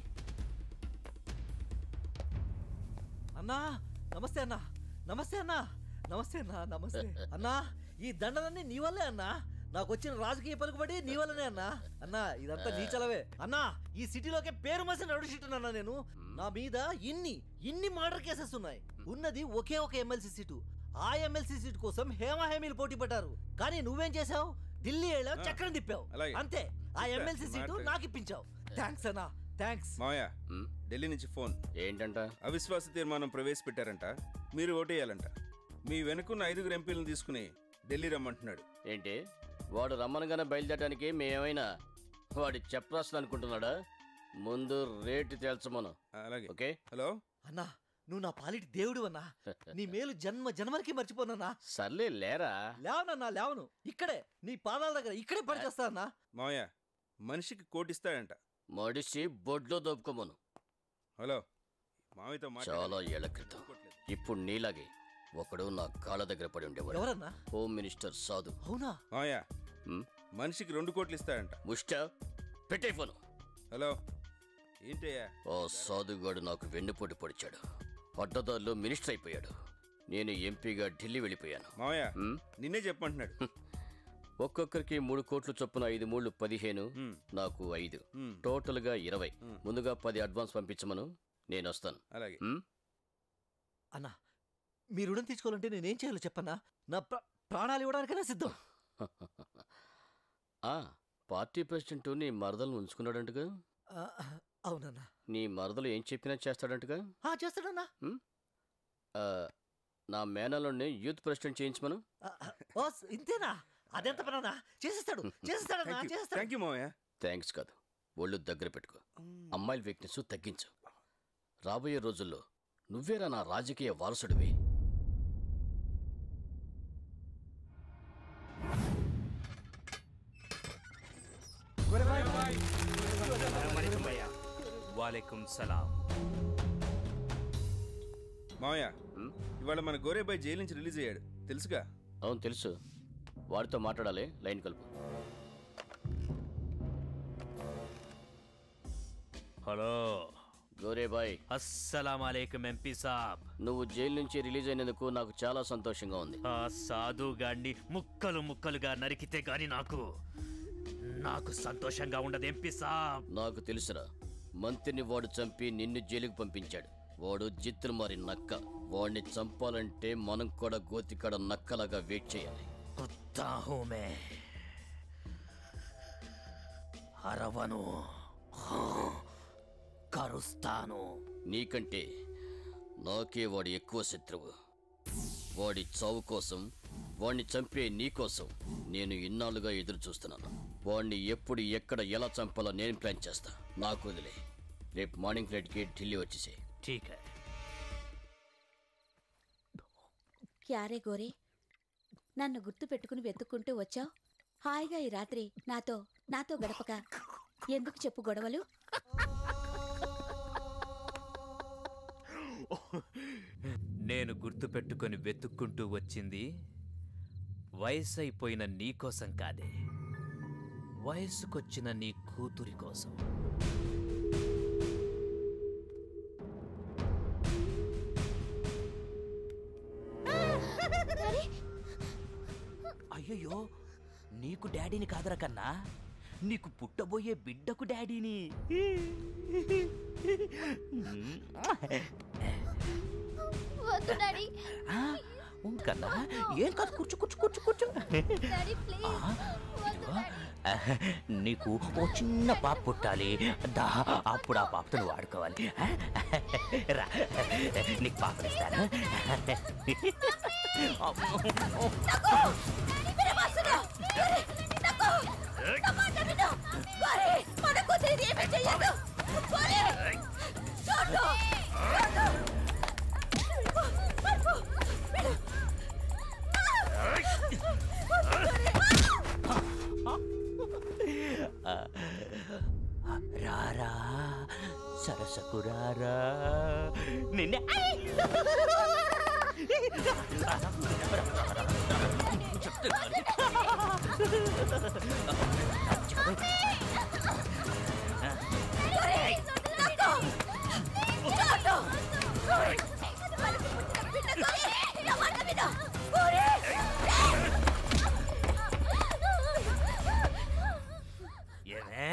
అన్నా నమస్తే అన్నా నమస్తే అన్నా నమస్తే అన్నా నమస్తే అన్నా ఈ దండలన్నీ నీ వల్లే అన్నా నాకు వచ్చిన రాజకీయ పలుకుబడి నీ వల్లనే అన్నా అన్నా ఇదంతా నీ చలవే అన్నా ఈ సిటీలోకే పేరు మసిన నడుషిట్టున్నా నేను నా మీద ఇన్ని ఇన్ని మర్డర్ కేసెస్ ఉన్నాయి ఉన్నది ఒకే ఒక ఎమ్మెల్సీ సీటు ఆ ఎమ్మెల్సీ సీటు కోసం హేమా హేమీలు పోటీ పడ్డారు కానీ నువ్వేం చేసావు ఢిల్లీ వెళ్ళావు చక్రం తిప్పావు అలాగే. అంతే ఆ చెప్పా, ఎమ్మెల్సీ సీటు మాట్లాడు. నాకు ఇప్పించావు థ్యాంక్స్ అన్నా థ్యాంక్స్ మావయ్య ఢిల్లీ నుంచి ఫోన్ ఏంటంట అవిశ్వాస తీర్మానం ప్రవేశపెట్టారంట మీరు ఓటేయాలంట మీ వెనుకున్న ఐదుగురు ఎంపీలను తీసుకుని ఢిల్లీ రమ్మంటున్నాడు ఏంటి వాడు రమ్మనగానే బయలుదేరడానికి మేమేమైనా వాడి చెప్పరాసులు అనుకుంటున్నాడా ముందు రేటు తేల్చమను అలాగే ఓకే హలో అన్నా నువ్వు నా పాలిటి దేవుడు అన్నా నీ మేలు జన్మ జన్మలకి మర్చిపోనన్నా సర్లే లేరా లేవనన్నా లేవను ఇక్కడే నీ పాదాల దగ్గర ఇక్కడే పనిచేస్తా అన్నా మావయ్య మనిషికి కోటిస్తాడంట మడిసి బొడ్లో దోపుకోమను హలో మావయ్యతో చాలా ఏళ్ల క్రితం ఇప్పుడు నీలాగే ఒకడు నా కాళ్ళ దగ్గర పడి ఉండేవాడు ఎవరన్నా? హోమ్ మినిస్టర్ సాధు అవునా మావయ్య మనిషికి రెండు కోట్లు ఇస్తాడంట ముష్ట పెట్టే ఫోను హలో ఏంటయ్యా ఓ సాధుగాడు నాకు వెన్నుపోటు పొడిచాడు అడ్డదారిలో మినిస్టర్ అయిపోయాడు నేను ఎంపీగా ఢిల్లీ వెళ్ళిపోయాను మావయ్య హ్మ్? నిన్నే చెప్పమంటున్నాడు ఒక్కొక్కరికి మూడు కోట్లు చొప్పున ఐదు మూడు పదిహేను నాకు ఐదు హ్మ్. టోటల్ గా ఇరవై ముందుగా పది అడ్వాన్స్ పంపించమను నేను వస్తాను అలాగే హ్మ్? అన్నా మీ రుణం తీసుకోవాలంటే నేనేం చేయాలో చెప్పన్నా నా ప్ర- ప్రాణాలు ఇవ్వడానికైనా సిద్ధం ఆ పార్టీ ప్రెసిడెంట్ నీ మరదలను ఉంచుకున్నాడంటగా ఆ, అవునన్నా నీ మరదలు ఏం చెప్పినా చేస్తాడంటగా ఆ, చేస్తాడన్నా హ్మ్? ఆ, నా మేనలోని యూత్ ప్రెసిడెంట్ చేయించమను ఆ, ఓ స్- ఇంతేనా అదెంత పనన్నా చేసేస్తాడు చేసేస్తాడన్నా చేసేస్తాడు థ్యాంక్ యూ మావయ్య థ్యాంక్స్ కాదు ఒళ్ళు దగ్గర పెట్టుకో అమ్మాయిల వీక్నెస్ తగ్గించు రాబోయే రోజుల్లో నువ్వేరా నా రాజకీయ వారసుడివి వాలేకుం సలాం మావయ్య ఇవాళ మన గోరేబాయ్ జైలు నుంచి రిలీజ్ అయ్యాడు తెలుసుగా అవును తెలుసు వాడితో మాట్లాడాలి లైన్ కలుపు హలో గోరేబాయ్ అస్సలాం అలైకుం ఎంపీ సాబ్ నువ్వు జైలు నుంచి రిలీజ్ అయినందుకు నాకు చాలా సంతోషంగా ఉంది ఆ సాధు గాడిని ముక్కలు ముక్కలుగా నరికితే గాని నాకు నాకు సంతోషంగా ఉండదు ఎంపీ సాబ్ నాకు తెలుసురా మంత్రిని వాడు చంపి నిన్ను జైలుకు పంపించాడు వాడు జిత్తులు మారి నక్క వాడిని చంపాలంటే మనం కూడా గోతికాడ నక్కలాగా వెయిట్ చేయాలి కుత్తా హూ మే అరవను కరుస్తాను నీకంటే నాకే వాడి ఎక్కువ శత్రువు వాడి చావు కోసం వాణ్ణి చంపే నీ కోసం నేను ఇన్నాళ్ళుగా ఎదురు చూస్తున్నాను వాణ్ణి ఎప్పుడు ఎక్కడ ఎలా చంపాలో నేను ప్లాన్ చేస్తా నాకు వదిలే రేపు మార్నింగ్ ఫ్లైట్కి ఢిల్లీ వచ్చేసే ఠీక్ హై క్యారే గోరే నన్ను గుర్తు పెట్టుకుని వెతుక్కుంటూ వచ్చావు హాయిగా ఈ రాత్రి నాతో నాతో గడపక ఎందుకు చెప్పు గొడవలు నేను గుర్తుపెట్టుకొని వెతుక్కుంటూ వచ్చింది వయసు అయిపోయిన నీ కోసం కాదే వయసుకొచ్చిన నీ కూతురి కోసం అయ్యయ్యో నీకు డాడీని కాదరా కన్నా నీకు పుట్టబోయే బిడ్డకు డాడీని వద్దు డాడీ ఆ, ఉం కన్నా ఏం కాదు కూర్చో కూర్చో కూర్చో కూర్చో డాడీ ప్లీజ్ వద్దు డాడీ నీకు ఓ చిన్న పాప పుట్టాలి దా అప్పుడు ఆ పాపతో నువ్వు ఆడుకోవాలి ఆ? రా నీకు పాపనిస్తాను రారా సరసకు రారా నిన్నే ఏమే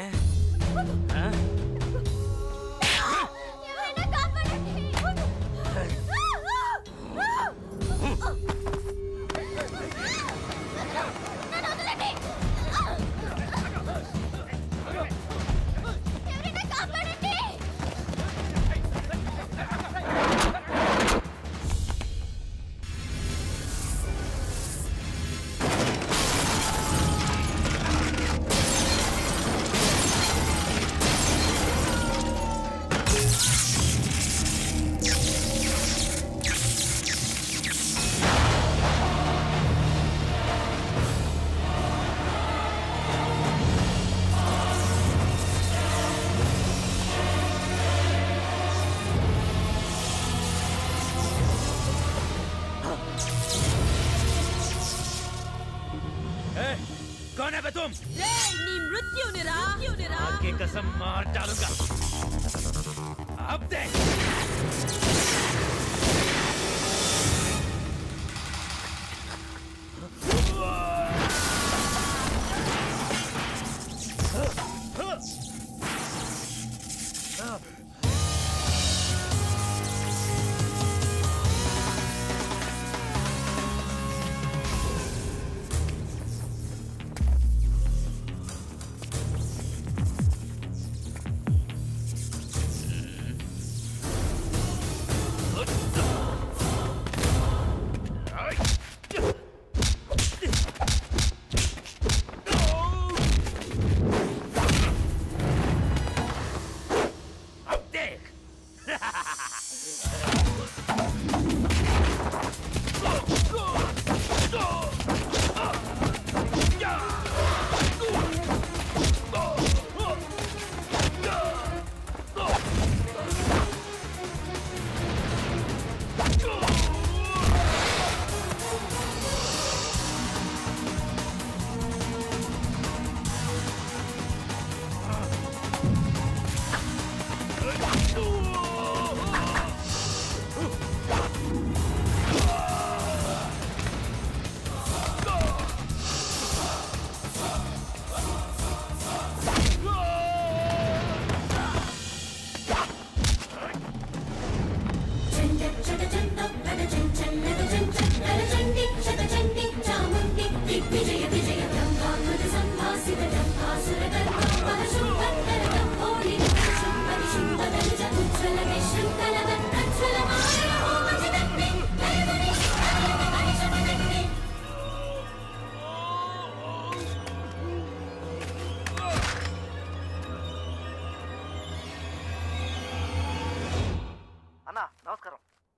कौन है बे तुम నీ మృత్యునిరా మృత్యునిరా की कसम मार डालूंगा अब देख अब देख Chaka chaka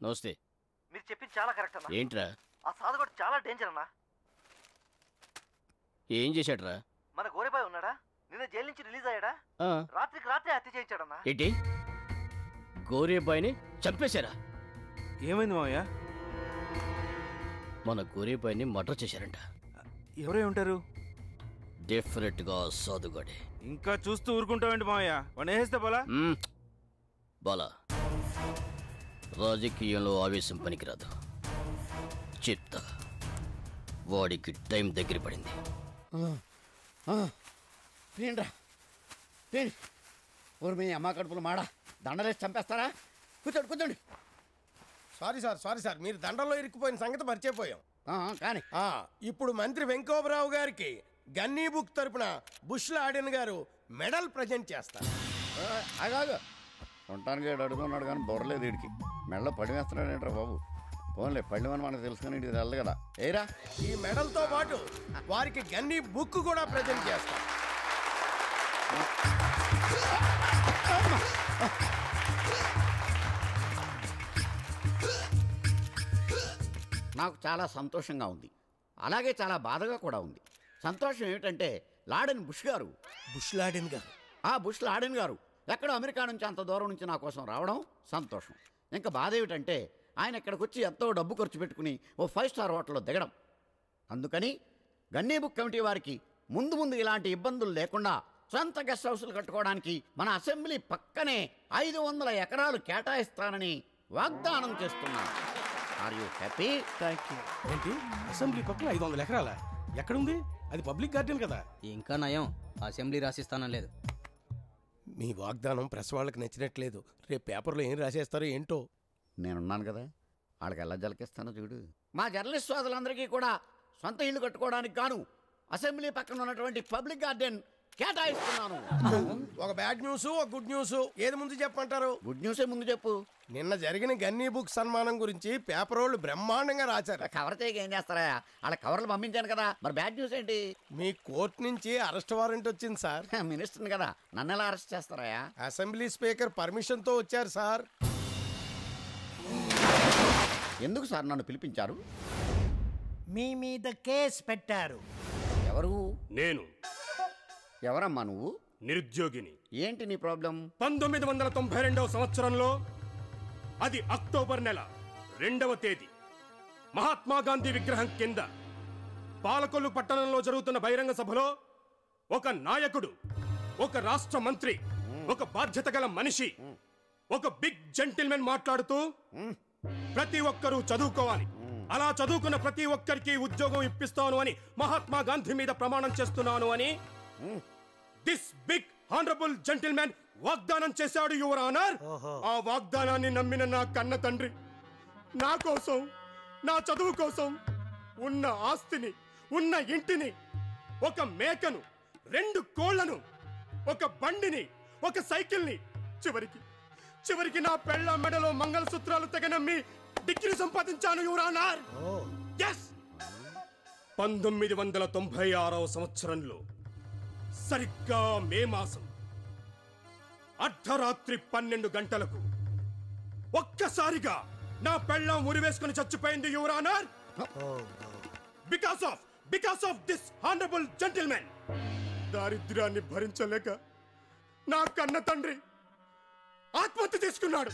నమస్తే మీరు చెప్పింది చాలా కరెక్ట్ అన్న ఏంట్రా ఆ సాధుగాడు చాలా డేంజర్ అన్న ఏం చేశాడ్రా మన గోరెబాయ్ ఉన్నాడా నిన్న జైలు నుంచి రిలీజ్ అయ్యాడా ఆ. రాత్రికి రాత్రి హత్య చేయించాడన్నా ఏంటి గోరేబాయిని చంపేశారా ఏమైంది మావయ్య మన గోరేబాయిని మర్డర్ చేశారంట ఎవరై ఉంటారు డెఫినెట్ గా సాధుగాడే ఇంకా చూస్తూ ఊరుకుంటావేంటి మావయ్య వాడిని వేస్తే పోలా మ్మ్. బాలా రాజకీయంలో ఆవేశం పనికిరాదు చెప్తా వాడికి టైం దగ్గర పడింది తిండ్రా తిండి ఊరు మీ అమ్మ కడుపులు మాడ దండలేసి చంపేస్తారా కూర్చోండి కూర్చోండి సారీ సార్ సారీ సార్ మీరు దండంలో ఇరుక్కుపోయిన సంగతి మర్చిపోయాం కానీ ఇప్పుడు మంత్రి వెంకోబరావు గారికి గన్నీ బుక్ తరపున బుష్ల ఆడిన్ గారు మెడల్ ప్రజెంట్ చేస్తారు అగాగు ఉండటానికి ఏడు అడుగున్నాడు కానీ బొరలేదు వీడికి మెడలో పడి వేస్తున్నాడేంట్రా బాబు పోన్లే పళ్ళి అని మనకు తెలుసుకుని ఇది తెల్లదు కదా ఏరా ఈ మెడల్ తో పాటు వారికి గన్నీ బుక్ కూడా ప్రజెంట్ చేస్తారు నాకు చాలా సంతోషంగా ఉంది అలాగే చాలా బాధగా కూడా ఉంది సంతోషం ఏమిటంటే లాడెన్ బుష్ గారు బుష్ లాడెన్ గారు ఆ బుష్ లాడెన్ గారు ఎక్కడో అమెరికా నుంచి అంత దూరం నుంచి నా కోసం రావడం సంతోషం ఇంకా బాధ ఏమిటంటే ఆయన ఇక్కడికి వచ్చి ఎంతో డబ్బు ఖర్చు పెట్టుకుని ఓ ఫైవ్ స్టార్ హోటల్లో దిగడం అందుకని గన్నీ బుక్ కమిటీ వారికి ముందు ముందు ఇలాంటి ఇబ్బందులు లేకుండా సొంత గెస్ట్ హౌస్లు కట్టుకోవడానికి మన అసెంబ్లీ పక్కనే ఐదు వందల ఎకరాలు కేటాయిస్తానని వాగ్దానం చేస్తున్నాను are you happy thank you ఏంటి అసెంబ్లీ పక్కన ఐదు వందల ఎకరాల ఎక్కడుంది అది పబ్లిక్ గార్డెన్ కదా ఇంకా నయం అసెంబ్లీ రాసిస్తానం లేదు మీ వాగ్దానం ప్రెస్ వాళ్ళకి నచ్చినట్లేదు రేపు పేపర్లో ఏం రాసేస్తారో ఏంటో నేనున్నాను కదా వాళ్ళకి ఎలా జలకిస్తానో చూడు మా జర్నలిస్ట్ సోదరులందరికీ కూడా సొంత ఇల్లు కట్టుకోవడానికి గాను అసెంబ్లీ పక్కన ఉన్నటువంటి పబ్లిక్ గార్డెన్ కేటాయిస్తున్నాను ఒక బ్యాడ్ న్యూస్ ఒక గుడ్ న్యూస్ ఏది ముందు చెప్పమంటారు గుడ్ న్యూసే ముందు చెప్పు నిన్న జరిగిన గన్నీ బుక్ సన్మానం గురించి పేపర్ వాళ్ళు బ్రహ్మాండంగా రాశారు కవర్ చేయక ఏం చేస్తారా వాళ్ళ కవర్లు పంపించాను కదా మరి బ్యాడ్ న్యూస్ ఏంటి మీ కోర్టు నుంచి అరెస్ట్ వారెంట్ వచ్చింది సార్ మినిస్టర్ని కదా నన్ను ఎలా అరెస్ట్ చేస్తారా అసెంబ్లీ స్పీకర్ పర్మిషన్ తో వచ్చారు సార్ ఎందుకు సార్ నన్ను పిలిపించారు మీ మీద కేసు పెట్టారు ఎవరు నేను ఎవరమ్మా నువ్వు నిరుద్యోగిని ఏంటి నీ ప్రాబ్లం పంతొమ్మిది వందల తొంభై రెండవ సంవత్సరంలో అది అక్టోబర్ నెల రెండవ తేదీ మహాత్మా గాంధీ విగ్రహం కింద పాలకొల్లు పట్టణంలో జరుగుతున్న బహిరంగ సభలో ఒక నాయకుడు ఒక రాష్ట్ర మంత్రి ఒక బాధ్యత గల మనిషి ఒక బిగ్ జెంటిల్మెన్ మాట్లాడుతూ ప్రతి ఒక్కరూ చదువుకోవాలి అలా చదువుకున్న ప్రతి ఒక్కరికి ఉద్యోగం ఇప్పిస్తాను అని మహాత్మా గాంధీ మీద ప్రమాణం చేస్తున్నాను అని దిస్ బిగ్ హానరబుల్ జెంటిల్మెన్ వాగ్దానం చేశాడు యువర్ ఆనర్ ఆ వాగ్దానాన్ని నమ్మిన నా కన్న తండ్రి నా కోసం నా చదువు కోసం ఉన్న ఆస్తిని ఉన్న ఇంటిని ఒక మేకను రెండు కోళ్లను ఒక బండిని ఒక సైకిల్ని చివరికి చివరికి నా పెళ్ళ మెడలో మంగళసూత్రాలు తెగనమ్మి డిగ్రీ సంపాదించాను యువరానార్ ఎస్ పంతొమ్మిది వందల తొంభై ఆరవ సంవత్సరంలో సరిగ్గా మే మాసం అర్ధరాత్రి పన్నెండు గంటలకు ఒక్కసారిగా నా పెళ్ళం ఉరివేసుకుని చచ్చిపోయింది your honour because of because of this honourable gentlemen దారిద్ర్యాన్ని భరించలేక నా కన్న తండ్రి ఆత్మహత్య చేసుకున్నాడు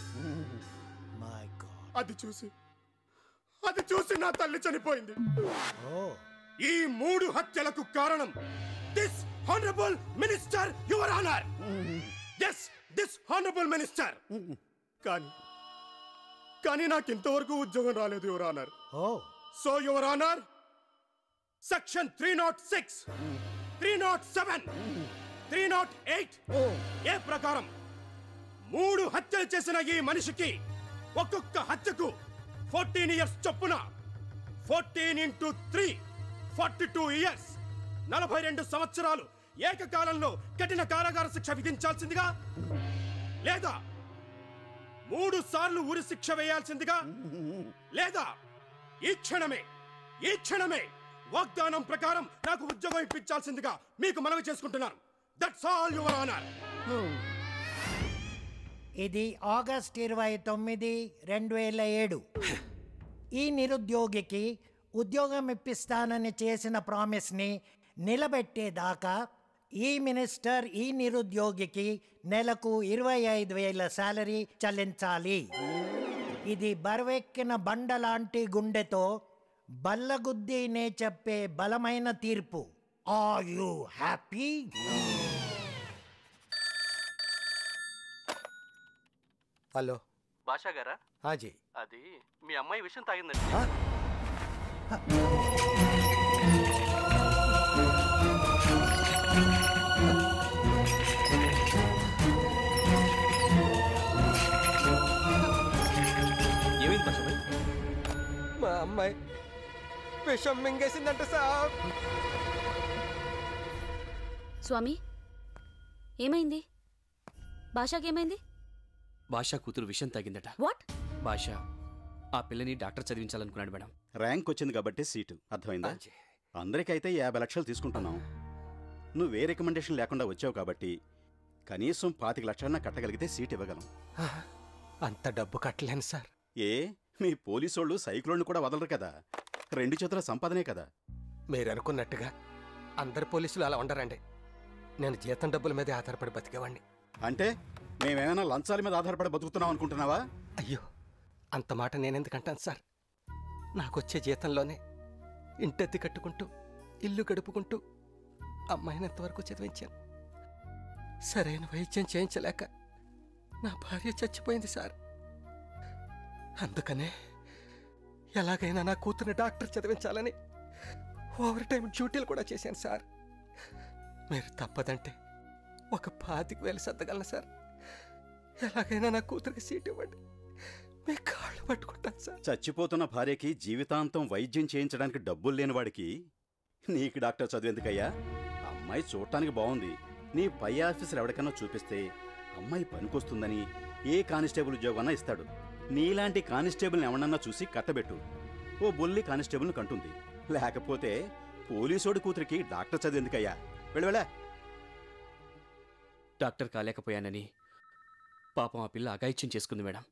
అది చూసి అది చూసి నా తల్లి చనిపోయింది ఈ మూడు హత్యలకు కారణం this honourable minister your honour yes this honourable minister కానీ కానీ నాకు ఇంతవరకు ఉద్యోగం రాలేదు your honour so your honour section three not six three not seven three not eight A ప్రకారం మూడు హత్యలు చేసిన ఈ మనిషికి ఒక్కొక్క హత్యకు ఫోర్టీన్ ఇయర్స్ చొప్పున fourteen into three forty two years నలభై రెండు సంవత్సరాలు ఏకకాలంలో కఠిన కారాగార శిక్ష విధించాల్సిందిగా లేదా మూడు సార్లు ఉరి శిక్ష వేయాల్సిందిగా లేదా ఈ క్షణమే ఈ క్షణమే వాగ్దానం ప్రకారం నాకు ఉద్యోగం ఇప్పించాల్సిందిగా మీకు మనవి చేసుకుంటున్నాను దట్స్ ఆల్ యువర్ ఆనర్ ఇది ఆగస్ట్ ఇరవై తొమ్మిది రెండు వేల ఏడు ఈ నిరుద్యోగికి ఉద్యోగం ఇప్పిస్తానని చేసిన ప్రామిస్ని నిలబెట్టేదాకా ఈ మినిస్టర్ ఈ నిరుద్యోగికి నెలకు ఇరవై ఐదు వేల శాలరీ చెల్లించాలి ఇది బరువెక్కిన బండ లాంటి గుండెతో బల్లగుద్ది నే చెప్పే బలమైన తీర్పు ఆర్ యు హ్యాపీ హలో భాషా గారా హాజీ అది మీ అమ్మాయి విషయం తాగిందండి ఏమైంది భాష మా అమ్మాయి విషం మింగేసిందంట సార్ స్వామి ఏమైంది భాషాకేమైంది భాషా కూతురు విషయం తాగిందట వాట్ భాష ఆ పిల్లని డాక్టర్ చదివించాలనుకున్నాడు మేడం ర్యాంక్ వచ్చింది కాబట్టి సీటు అర్థమైందా అందరికైతే యాభై లక్షలు తీసుకుంటున్నాం నువ్వు ఏ రికమెండేషన్ లేకుండా వచ్చావు కాబట్టి కనీసం పాతిక లక్షలన్నా కట్టగలిగితే సీట్ ఇవ్వగలం అంత డబ్బు కట్టలేను సార్ ఏ మీ పోలీసోళ్ళు సైక్లోన్ కూడా వదలరు కదా రెండు చేతుల సంపాదనే కదా మీరు అనుకున్నట్టుగా అందరు పోలీసులు అలా ఉండరండి నేను జీతం డబ్బుల మీదే ఆధారపడి బతికేవాడిని అంటే మేమేమైనా లంచాల మీద ఆధారపడి బతుకుతున్నాం అనుకుంటున్నావా అయ్యో అంత మాట నేనెందుకంటాను సార్ నాకొచ్చే జీతంలోనే ఇంటెత్తి కట్టుకుంటూ ఇల్లు గడుపుకుంటూ అమ్మాయిని ఎంతవరకు చదివించాను సరైన వైద్యం చేయించలేక నా భార్య చచ్చిపోయింది సార్ అందుకనే ఎలాగైనా నా కూతుర్ని డాక్టర్ చదివించాలని ఓవర్ టైం డ్యూటీలు కూడా చేశాను సార్ మీరు తప్పదంటే ఒక పాతిక వేలు సర్దగలను సార్ ఎలాగైనా నా కూతురికి సీట్ ఇవ్వండి మీ కాళ్ళు పట్టుకుంటాను సార్ చచ్చిపోతున్న భార్యకి జీవితాంతం వైద్యం చేయించడానికి డబ్బులు లేని వాడికి నీకు డాక్టర్ చదివేందుకయ్యా అమ్మాయి చూడటానికి బాగుంది నీ పై ఆఫీసర్ ఎవరికన్నా చూపిస్తే అమ్మాయి పనికొస్తుందని ఏ కానిస్టేబుల్ ఉద్యోగన్నా ఇస్తాడు నీలాంటి కానిస్టేబుల్ని ఎవరన్నా చూసి కట్టబెట్టు ఓ బొల్లి కానిస్టేబుల్ని కంటుంది లేకపోతే పోలీసోడి కూతురికి డాక్టర్ చదివేందుకయ్యా వెళ్ళి డాక్టర్ కాలేకపోయానని పాపం ఆ పిల్ల అగాయిత్యం చేసుకుంది మేడం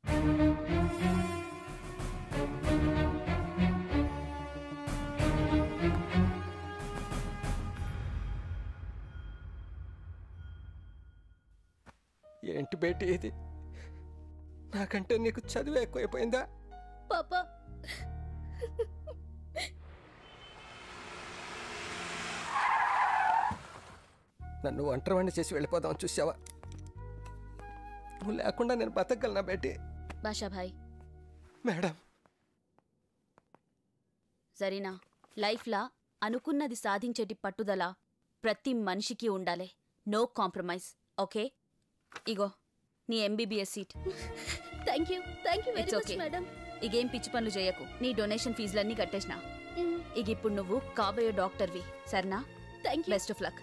ఏంటి బేటీ ఇది నాకంటే నీకు చదువు ఎక్కువైపోయిందా పాపా నన్ను ఒంటరివాణ్ణి చేసి వెళ్ళిపోదాం చూసావా నువ్వు లేకుండా నేను బతకగలనా బేటీ భాషాభాయ్ మేడం సరేనా లైఫ్లా అనుకున్నది సాధించేటి పట్టుదల ప్రతి మనిషికి ఉండాలి నో కాంప్రమైజ్ ఓకే ఇగో నీ MBBS seat thank you thank you very it's much okay madam ఇగేం పిచ్చి పనులు చేయకు నీ డొనేషన్ ఫీజులన్నీ కట్టేసిన ఇక ఇప్పుడు నువ్వు కాబోయే డాక్టర్వి సరేనా thank you best of luck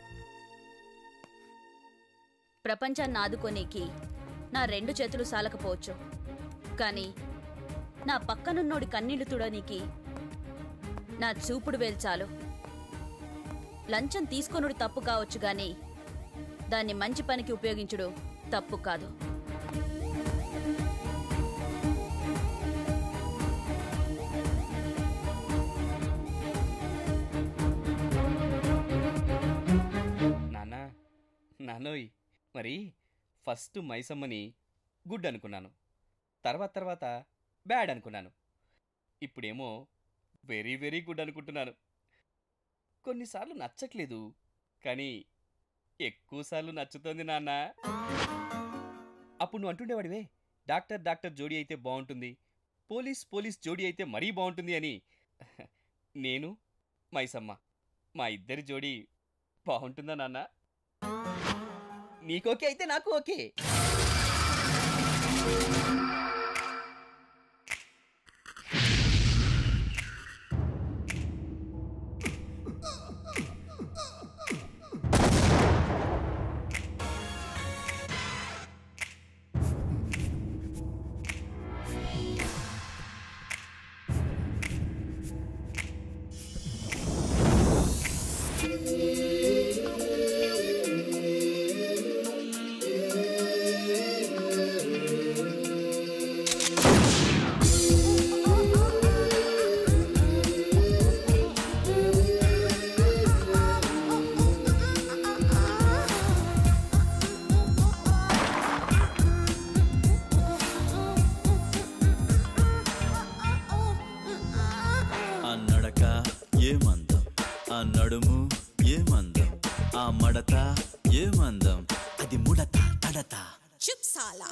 ప్రపంచాన్ని ఆదుకోనీకి నా రెండు చేతులు సాలకపోవచ్చు కానీ నా పక్కనున్నోడి కన్నీళ్లు తుడనీకి నా చూపుడు వేలు చాలు లంచం తీసుకొనుడు తప్పు కావచ్చు గాని దాన్ని మంచి పనికి ఉపయోగించుడు తప్పు కాదు నాన్న నాన్నోయ్ మరి ఫస్ట్ మైసమ్మని గుడ్ అనుకున్నాను తర్వాత తర్వాత బ్యాడ్ అనుకున్నాను ఇప్పుడేమో వెరీ వెరీ గుడ్ అనుకుంటున్నాను కొన్నిసార్లు నచ్చట్లేదు కానీ ఎక్కువసార్లు నచ్చుతోంది నాన్న అప్పుడు నువ్వు అంటుండేవాడివే డాక్టర్ డాక్టర్ జోడీ అయితే బాగుంటుంది పోలీస్ పోలీస్ జోడీ అయితే మరీ బాగుంటుంది అని నేను మైసమ్మ మా ఇద్దరి జోడీ బాగుంటుందా నాన్న నీకోకే అయితే నాకు ఓకే Thank you. నడుము ఏమందం ఆ మడత ఏమందం అది ముడత తడత చుప్ సాలా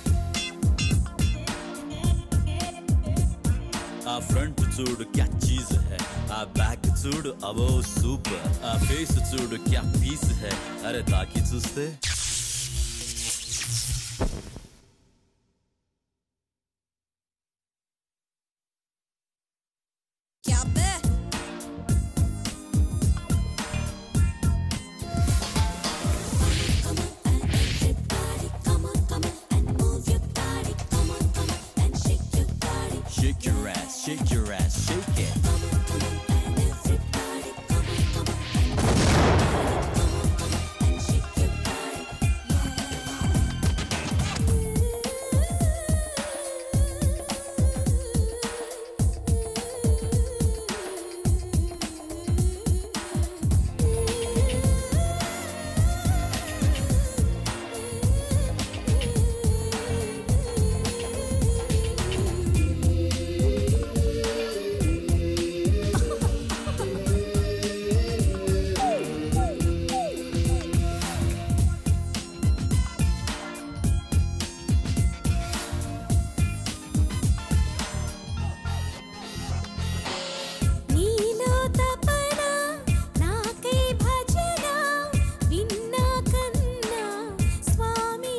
ఆ ఫ్రంట్ చూడు క్యా చీజ్ హై ఆ బ్యాక్ చూడు అవో సూపర్ ఆ ఫేస్ చూడు క్యా పీస్ హై అరే తాకి చూస్తే क्या बे shake your ass shake your ass shake it నీలో తపన నాకై భజన విన్నా కన్నా స్వామి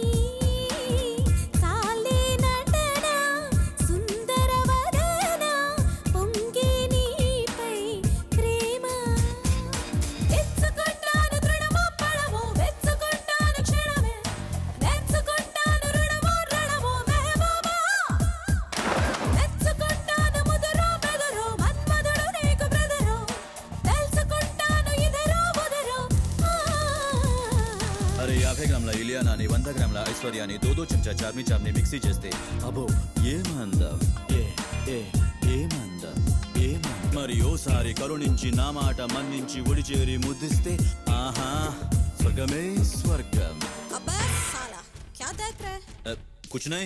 సాలే నటన సుందర వదన పొంగే నీపై ప్రేమ ఎత్తుకుంటాను తృణమో పడమో వెచ్చుకుంటాను క్షణమే నెచ్చుకుంటాను రుణమో రణమో మెహబూబా నెచ్చుకుంటాను ముదురో బెదరో మన్మధుడు నీకు బ్రదరో తెలుసుకుంటాను ఇదరో ముదరో అరే యాభై గ్రాముల ఇలియానాని వంద గ్రాముల ఐశ్వర్యాన్ని దోదో చెంచా చార్మి చార్ని మిక్సీ చేస్తే అబో ఏమందం ఏ ఏ ఏమందం ఏమందం మరి ఓసారి కరుణించి నా మాట మన్నించి ఒడి చేరి ముద్దిస్తే ఆహా స్వర్గమే స్వర్గం अबे साला क्या देख रहा है अ, कुछ नहीं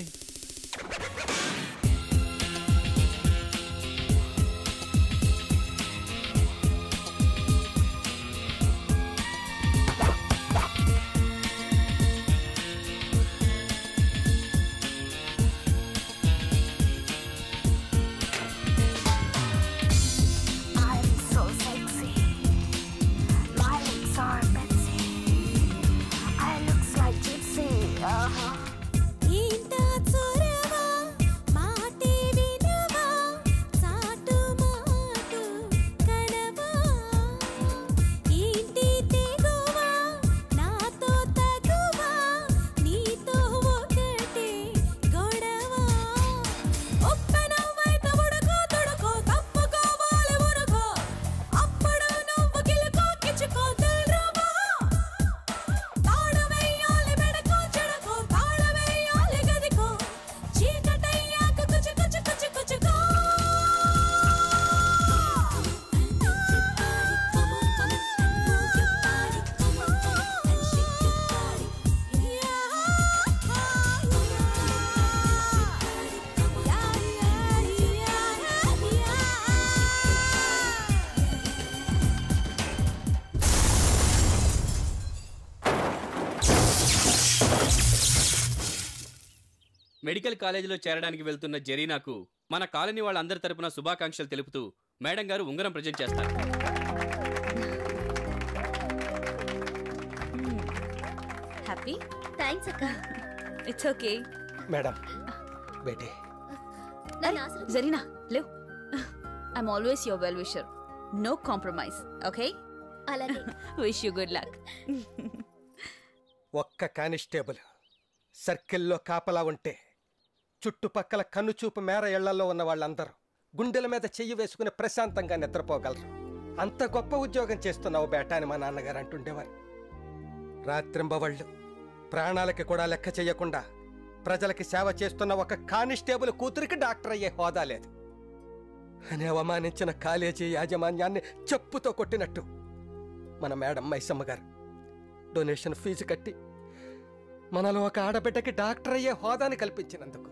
I'm so sexy. My lips are Betsy. I looks like gypsy. Uh-huh. ఏంటా చొరవ మాటే వినవా చాటు మాటు కనవా ఏంటి తెగువ నాతో తగువా నీతో ఒకటే గొడవ ఒప్పనవ్వైతే ఉడుకో తుడుకో తప్పుకోవాలి ఉరుకో అప్పుడు నువ్వు గిలుకో కిచుకో దిల్రుబా తాడు వేయాలి మెడకో చెడకో తాళ వేయాలి గదికో చీకటయ్యాక కుచు కుచు కుచు కుచుకో మెడికల్ కాలేజీలో చేరడానికి వెళ్తున్న జరీనాకు మన కాలనీ వాళ్ళందరి తరపున శుభాకాంక్షలు తెలుపుతూ మేడం గారు ఉంగరం ప్రజెంట్ చేస్తారు హ్యాపీ థ్యాంక్స్ అక్క ఇట్స్ ఓకే మేడం బేటీ జరీనా లేవ్ I'm always your well wisher no compromise okay అలాగే విష్ యూ గుడ్ లక్ ఒక్క కానిస్టేబుల్ సర్కిల్లో కాపలా ఉంటే చుట్టుపక్కల కన్నుచూపు మేర ఇళ్లలో ఉన్న వాళ్ళందరూ గుండెల మీద చెయ్యి వేసుకుని ప్రశాంతంగా నిద్రపోగలరు అంత గొప్ప ఉద్యోగం చేస్తున్నావు బేటా అని మా నాన్నగారు అంటుండేవారు రాత్రింబవళ్ళు ప్రాణాలకి కూడా లెక్క చేయకుండా ప్రజలకి సేవ చేస్తున్న ఒక కానిస్టేబుల్ కూతురికి డాక్టర్ అయ్యే హోదా లేదు అని అవమానించిన కాలేజీ యాజమాన్యాన్ని చెప్పుతో కొట్టినట్టు మన మేడం మైసమ్మ గారు డొనేషన్ ఫీజు కట్టి మనలో ఒక ఆడబిడ్డకి డాక్టర్ అయ్యే హోదాని కల్పించినందుకు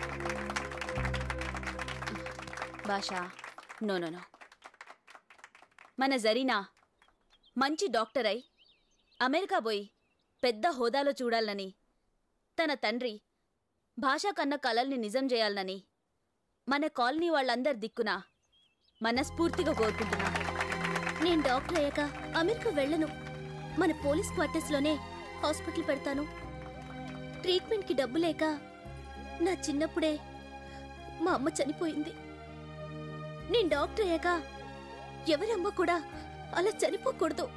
భాష నో నో నో మన జరీనా మంచి డాక్టర్ అయి అమెరికా పోయి పెద్ద హోదాలో చూడాలని తన తండ్రి భాషా కన్న కలల్ని నిజం చేయాలనని మన కాలనీ వాళ్ళందరి దిక్కున మనస్ఫూర్తిగా కోరుకుంటున్నా నేను డాక్టర్ అయ్యాక అమెరికా వెళ్ళను మన పోలీస్ క్వార్టర్స్లోనే హాస్పిటల్ పెడతాను ట్రీట్మెంట్కి డబ్బు లేక నా చిన్నప్పుడే మా అమ్మ చనిపోయింది నేను డాక్టర్ అయ్యాక ఎవరమ్మ కూడా అలా చనిపోకూడదు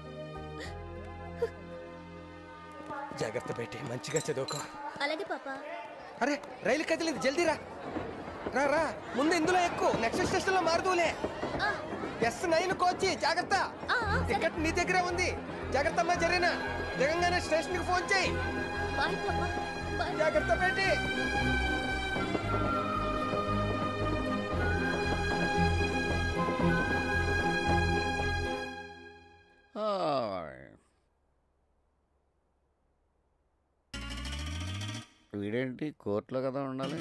జాగ్రత్త పెట్టి మంచిగా చదువుకో అలాగే పాపా అరే రైలు కదిలింది జల్దీ రా రా రా ముందు ఇందులో ఎక్కువ నెక్స్ట్ స్టేషన్ లో మారుదూలే ఎస్ నైన్ కోచి జాగ్రత్త టికెట్ నీ దగ్గరే ఉంది జాగ్రత్త అమ్మా జరిగిన దిగంగానే స్టేషన్ కి ఫోన్ చేయి బాయ్ పాపా జాగ్రత్త పెట్టి వీడేంటి కోర్టులో కదా ఉండాలి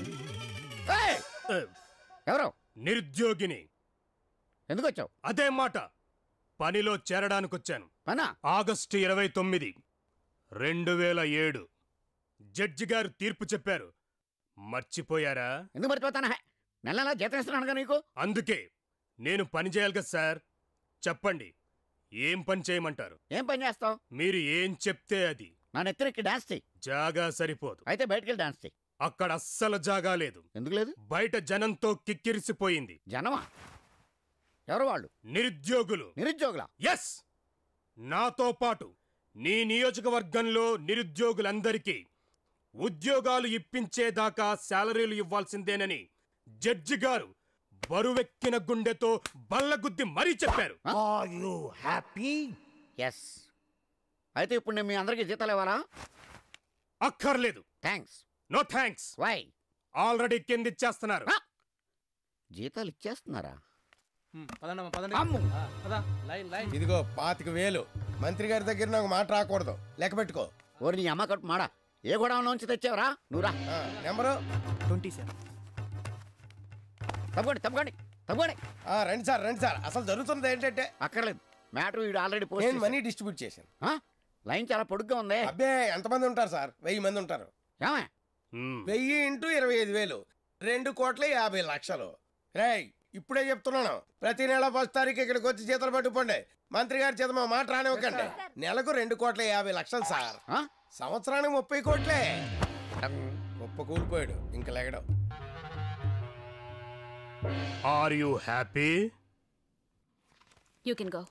ఎవరు నిరుద్యోగిని ఎందుకు వచ్చావు అదే మాట పనిలో చేరడానికి వచ్చాను పనా ఆగస్టు ఇరవై తొమ్మిది రెండు వేల ఏడు జడ్జి గారు తీర్పు చెప్పారు మర్చిపోయారా ఎందుకు మర్చిపోతానా నెల నెలా జీతం ఇస్తున్నానుగా నీకు అందుకే నేను పని చేయాలి కదా సార్ చెప్పండి ఏం పని చేయమంటారు ఏం పని చేస్తావు మీరు ఏం చెప్తే అది నా నెత్తిరెక్కి డాన్స్ చెయ్యి జాగా సరిపోదు అయితే బయటికి వెళ్ళి డాన్స్ చెయ్యి అక్కడ అస్సలు జాగా లేదు ఎందుకు లేదు బయట జనంతో కిక్కిరిసిపోయింది జనమా ఎవరు వాళ్ళు నిరుద్యోగులు నిరుద్యోగుల ఎస్ నాతో పాటు నీ నియోజకవర్గంలో నిరుద్యోగులందరికీ ఉద్యోగాలు ఇప్పించేదాకా శాలరీలు ఇవ్వాల్సిందేనని జడ్జి గారు బరువెక్కిన గుండెతో బల్లగుద్ది మరీ చెప్పారు హ్యాపీ ఎస్ అయితే ఇప్పుడు నేను మీ అందరికీ జీతాలు ఇవ్వాలా అక్కర్లేదు thanks no thanks why already కింద ఇచ్చేస్తున్నారు జీతాలు ఇచ్చేస్తున్నారా అమ్ము. ఇదిగో పాతిక వేలు మంత్రి గారి దగ్గర నాకు మాట రాకూడదు లెక్క పెట్టుకో ఓరి నీ అమ్మ కట్టు మాడా ఏ గొడవలోంచి తెచ్చావురా నువ్వురా నెంబరు ట్వంటీ సెవెన్ తప్పండి తప్పండి తప్పండి రండి సార్ రండి సార్ అసలు జరుగుతున్నది ఏంటంటే అక్కర్లేదు మ్యాటర్ వీడు ఆల్రెడీ నేను పోస్ట్ మనీ డిస్ట్రిబ్యూట్ చేశాను లైన్ చాలా పొడుగ్గా ఉంది అబ్బే ఎంతమంది ఉంటారు సార్ వెయ్యి మంది ఉంటారు ఏమే వెయ్యి ఇంటూ ఇరవై ఐదు వేలు రెండు కోట్ల యాభై లక్షలు రేయ్ ఇప్పుడే చెప్తున్నాను ప్రతి నెల ఫస్ట్ తారీఖు ఇక్కడికి వచ్చి జీతాలు పట్టుకోండి మంత్రి గారి చేత మా మాట రానివ్వకండి నెలకు రెండు కోట్ల యాభై లక్షలు సార్ సంవత్సరానికి ముప్పై కోట్లే గొప్ప కూలిపోయాడు ఇంకా లెగడం are you happy you can go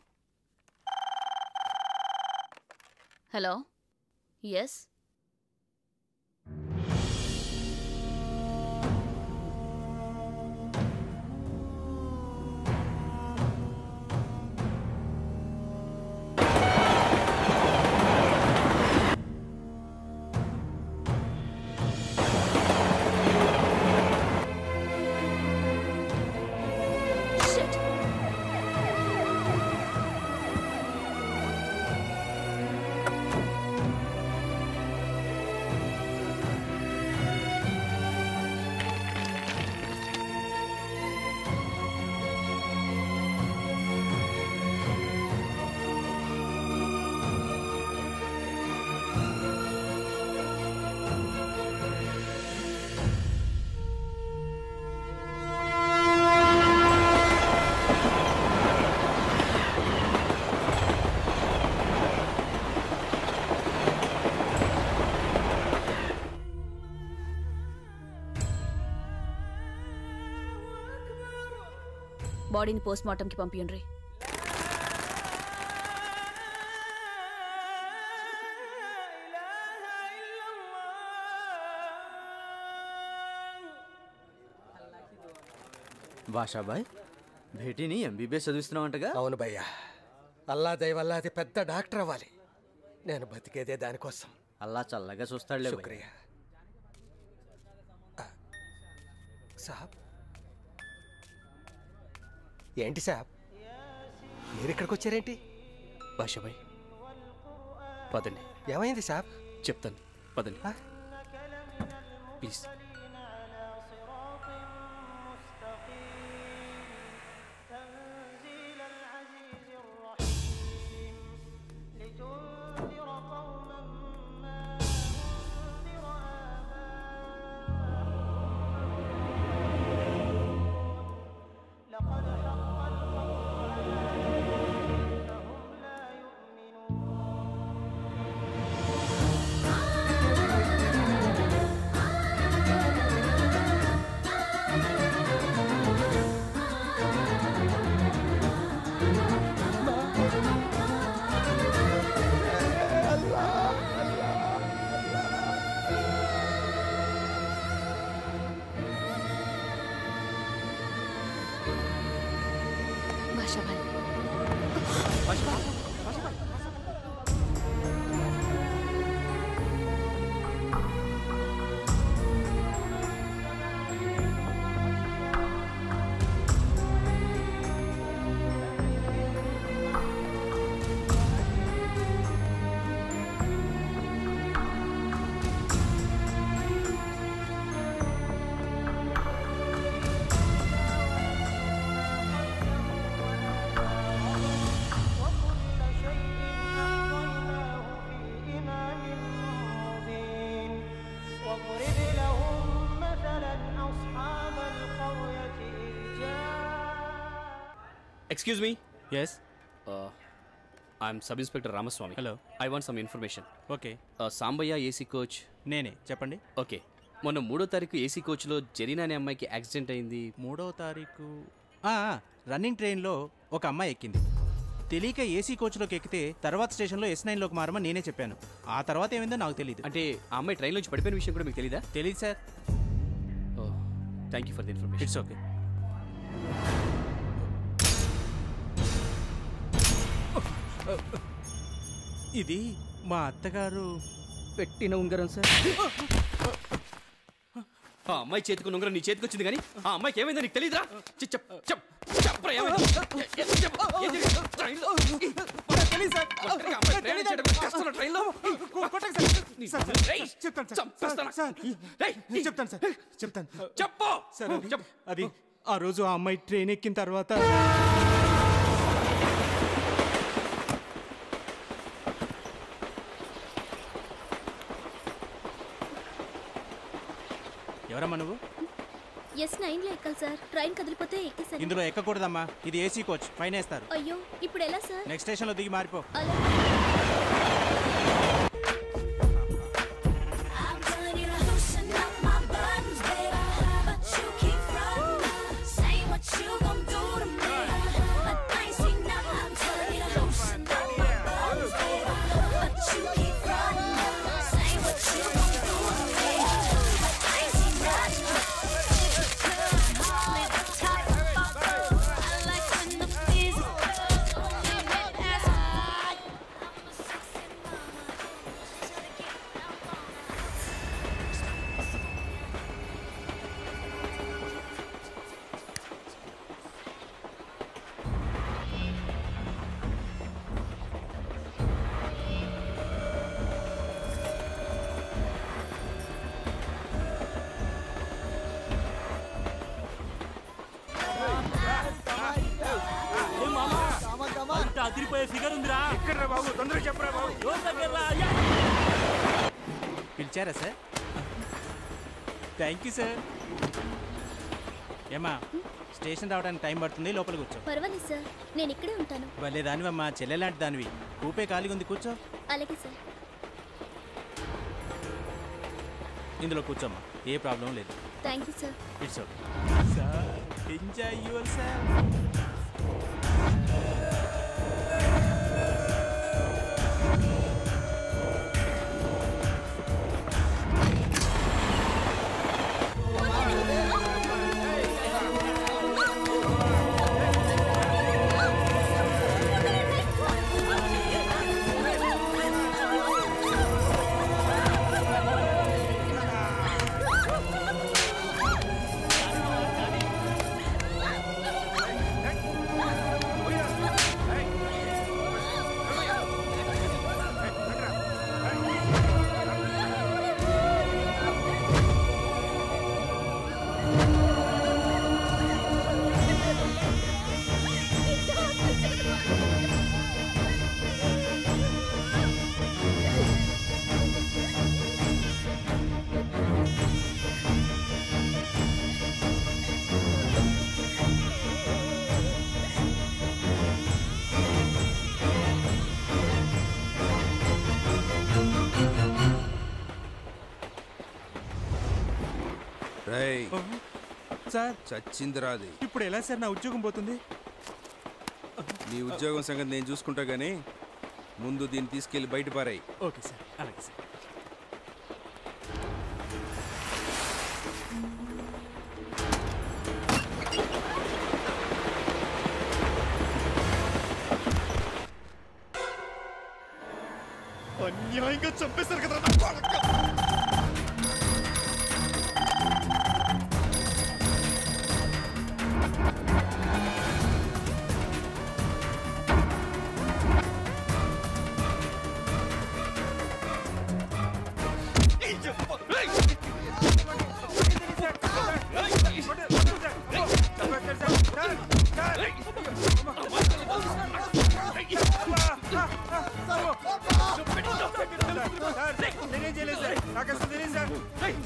hello yes బాడీని పోస్ట్ మార్టంకి పంపించండి భాషాబాయ్ భేటీని ఎంబీబీఎస్ చదివిస్తున్నావంటగా అవును భయ్యా అల్లా దయ వల్ల అది పెద్ద డాక్టర్ అవ్వాలి నేను బతికేదే దానికోసం అల్లా చల్లగా చూస్తాడులే భయ్. శుక్రియా సాబ్ ఏంటి సాబ్ మీరు ఇక్కడికి వచ్చారేంటి భాషాబాయ్ పదండి ఏమైంది సాబ్ చెప్తాను పదండి ప్లీజ్ బాషాభాయ్ واضرب لهم مثلا أصحاب القرية إذ جاء excuse me yes I'm sub inspector Ramaswamy hello I want some information okay Sambaiah AC coach నేనే చెప్పండి ఓకే మొన్న మూడో తారీఖు ఏసీ కోచ్లో జరీనా అనే అమ్మాయికి యాక్సిడెంట్ అయింది మూడవ తారీఖు ఆ, ఆ, రన్నింగ్ ట్రైన్లో ఒక అమ్మాయి ఎక్కింది తెలియక ఏసీ కోచ్లోకి ఎక్కితే తర్వాత స్టేషన్లో ఎస్ నైన్లోకి మారమని నేనే చెప్పాను ఆ తర్వాత ఏమైందో నాకు తెలియదు అంటే ఆ అమ్మాయి ట్రైన్లోంచి పడిపోయిన విషయం కూడా మీకు తెలీదా తెలియదు sir thank you for the information it's okay ఇది మా అత్తగారు పెట్టిన ఉంగరం సార్ ఆ అమ్మాయి చేతికి ఉంగరం నీ చేతికి వచ్చింది కానీ ఆ అమ్మాయికి ఏమైందో నీకు తెలియదురా చెప్ చెప్ చెప్ చెప్పరా ఏమైంది? ఏ- ఏ- చెప్పు. ఏం జరిగింది? ట్రైన్లో? ఒంటరిగా అమ్మాయి ప్రయాణం చేయడం కష్టం నా ట్రైన్లో. రేయ్, చంపేస్తాను. రేయ్, చెప్తాను సార్ చెప్తాను చెప్పు సార్ అది- అది ఆ రోజు ఆ అమ్మాయి ట్రైన్ ఎక్కిన తర్వాత ఎవరమ్మా నువ్వు ఎస్ నైన్లో ఎక్కాలి సార్ ట్రైన్ కదిలిపోతే ఎక్కేసాను ఇందులో ఎక్కకూడదమ్మా ఇది ఏసీ కోచ్ పైన వేస్తారు అయ్యో ఇప్పుడు ఎలా సార్ నెక్స్ట్ స్టేషన్లో దిగి మారిపో అదిరిపోయే ఫిగర్ ఉందిరా ఇక్కడ బాబు తొందరగా చెప్పరా బాబు పిలిచారా సార్ థ్యాంక్ యూ సార్ ఏమా స్టేషన్ రావడానికి టైం పడుతుంది లోపల కూర్చో పర్వాలేదు సార్ నేను ఇక్కడే ఉంటాను భలే దానివమ్మా చెల్లెలాంటి దానివి కూపే ఖాళీగా ఉంది కూర్చో అలాగే సార్ ఇందులో కూర్చోమ్మా ఏ ప్రాబ్లం లేదు thank you sir it's okay sir enjoy your sir రేయ్ సార్ చచ్చిందిరాది ఇప్పుడు ఎలా సార్ నా ఉద్యోగం పోతుంది నీ ఉద్యోగం సంగతి నేను చూసుకుంటా గానీ ముందు దీన్ని తీసుకెళ్లి బయట పారాయి ఓకే సార్ అలాగే సార్ అన్యాయంగా చంపేశారు కదా నేనేం చేయలేదు సార్ నాకు అసలు తెలియదు sir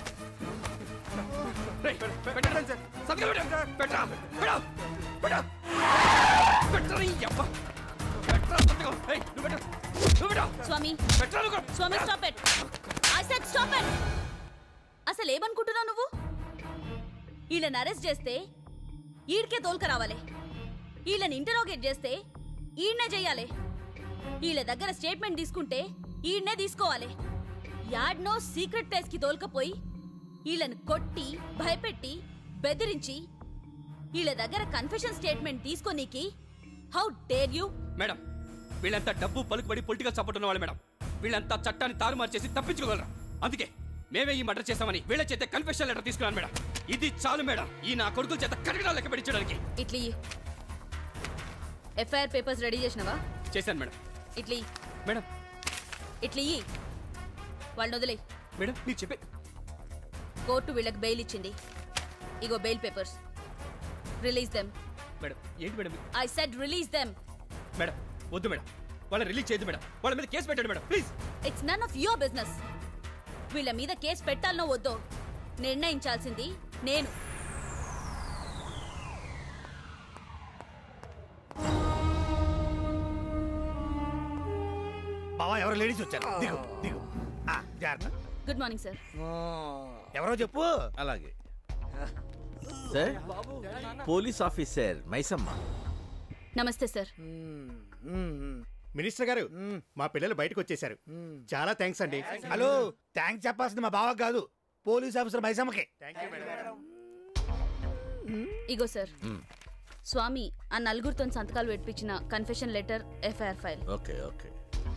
Swami Swami stop it I said stop it అసలు ఏమనుకుంటున్నావు నువ్వు వీళ్ళని అరెస్ట్ చేస్తే ఈడికే తోలుక రావాలి వీళ్ళని ఇంటరోగేట్ చేస్తే ఈయన్నే చెయ్యాలి వీళ్ళ దగ్గర స్టేట్మెంట్ తీసుకుంటే ఈయన్నే తీసుకోవాలి యాడ్నో సీక్రెట్ ప్లేస్ కి తోలుకపోయి వీళ్ళని కొట్టి భయపెట్టి బెదిరించి వీళ్ళ దగ్గర కన్ఫెషన్ స్టేట్మెంట్ తీసుకోనీకి హౌ డేర్ యూ మేడం వీళ్ళంతా డబ్బు పలుకుబడి పొలిటికల్ సపోర్ట్ ఉన్న వాళ్ళు మేడం వీళ్ళంతా చట్టాన్ని తారుమారు చేసి తప్పించుకోగలరు అందుకే మేమే ఈ మర్డర్ చేస్తామని వీళ్ళ చేత కన్ఫెషన్ లెటర్ తీసుకున్నాను మేడం ఇది చాలు మేడం ఈ నా కొడుకుల చేత కటకడా లెక్క పెట్టించడానికి ఇట్లీ ఎఫ్ఐఆర్ పేపర్స్ రెడీ చేసినవా చేశాను మేడం ఇట్లీ మేడం ఇట్లీ వాళ్ళని వదిలే మేడం మీరు చెప్పే కోర్టు వీళ్ళకి బెయిల్ ఇచ్చింది ఇగో bail papers release them madam ఏంటి madam I said release them madam వద్దు మేడం వాళ్ళని రిలీజ్ చేయదు మేడం వాళ్ళ మీద కేసు పెట్టండి madam please it's none of your business వీళ్ళ మీద కేసు పెట్టాలనో వద్దో నిర్ణయించాల్సింది నేను బావా ఎవరో లేడీస్ వచ్చారు దిగు దిగు ఆ, జాగ్రత్త గుడ్ మార్నింగ్ సార్ ఎవరో చెప్పు అలాగే సార్ పోలీస్ ఆఫీసర్ మైసమ్మ నమస్తే సార్ మినిస్టర్ గారు మా పిల్లలు బయటకు వచ్చేసారు చాలా థ్యాంక్స్ అండి హలో థ్యాంక్స్ చెప్పాల్సింది మా బావకు కాదు పోలీస్ ఆఫీసర్ మైసమ్మకి ఇగో సార్ స్వామి ఆ నలుగురితో సంతకాలు పెట్టించిన confession letter FIR file okay okay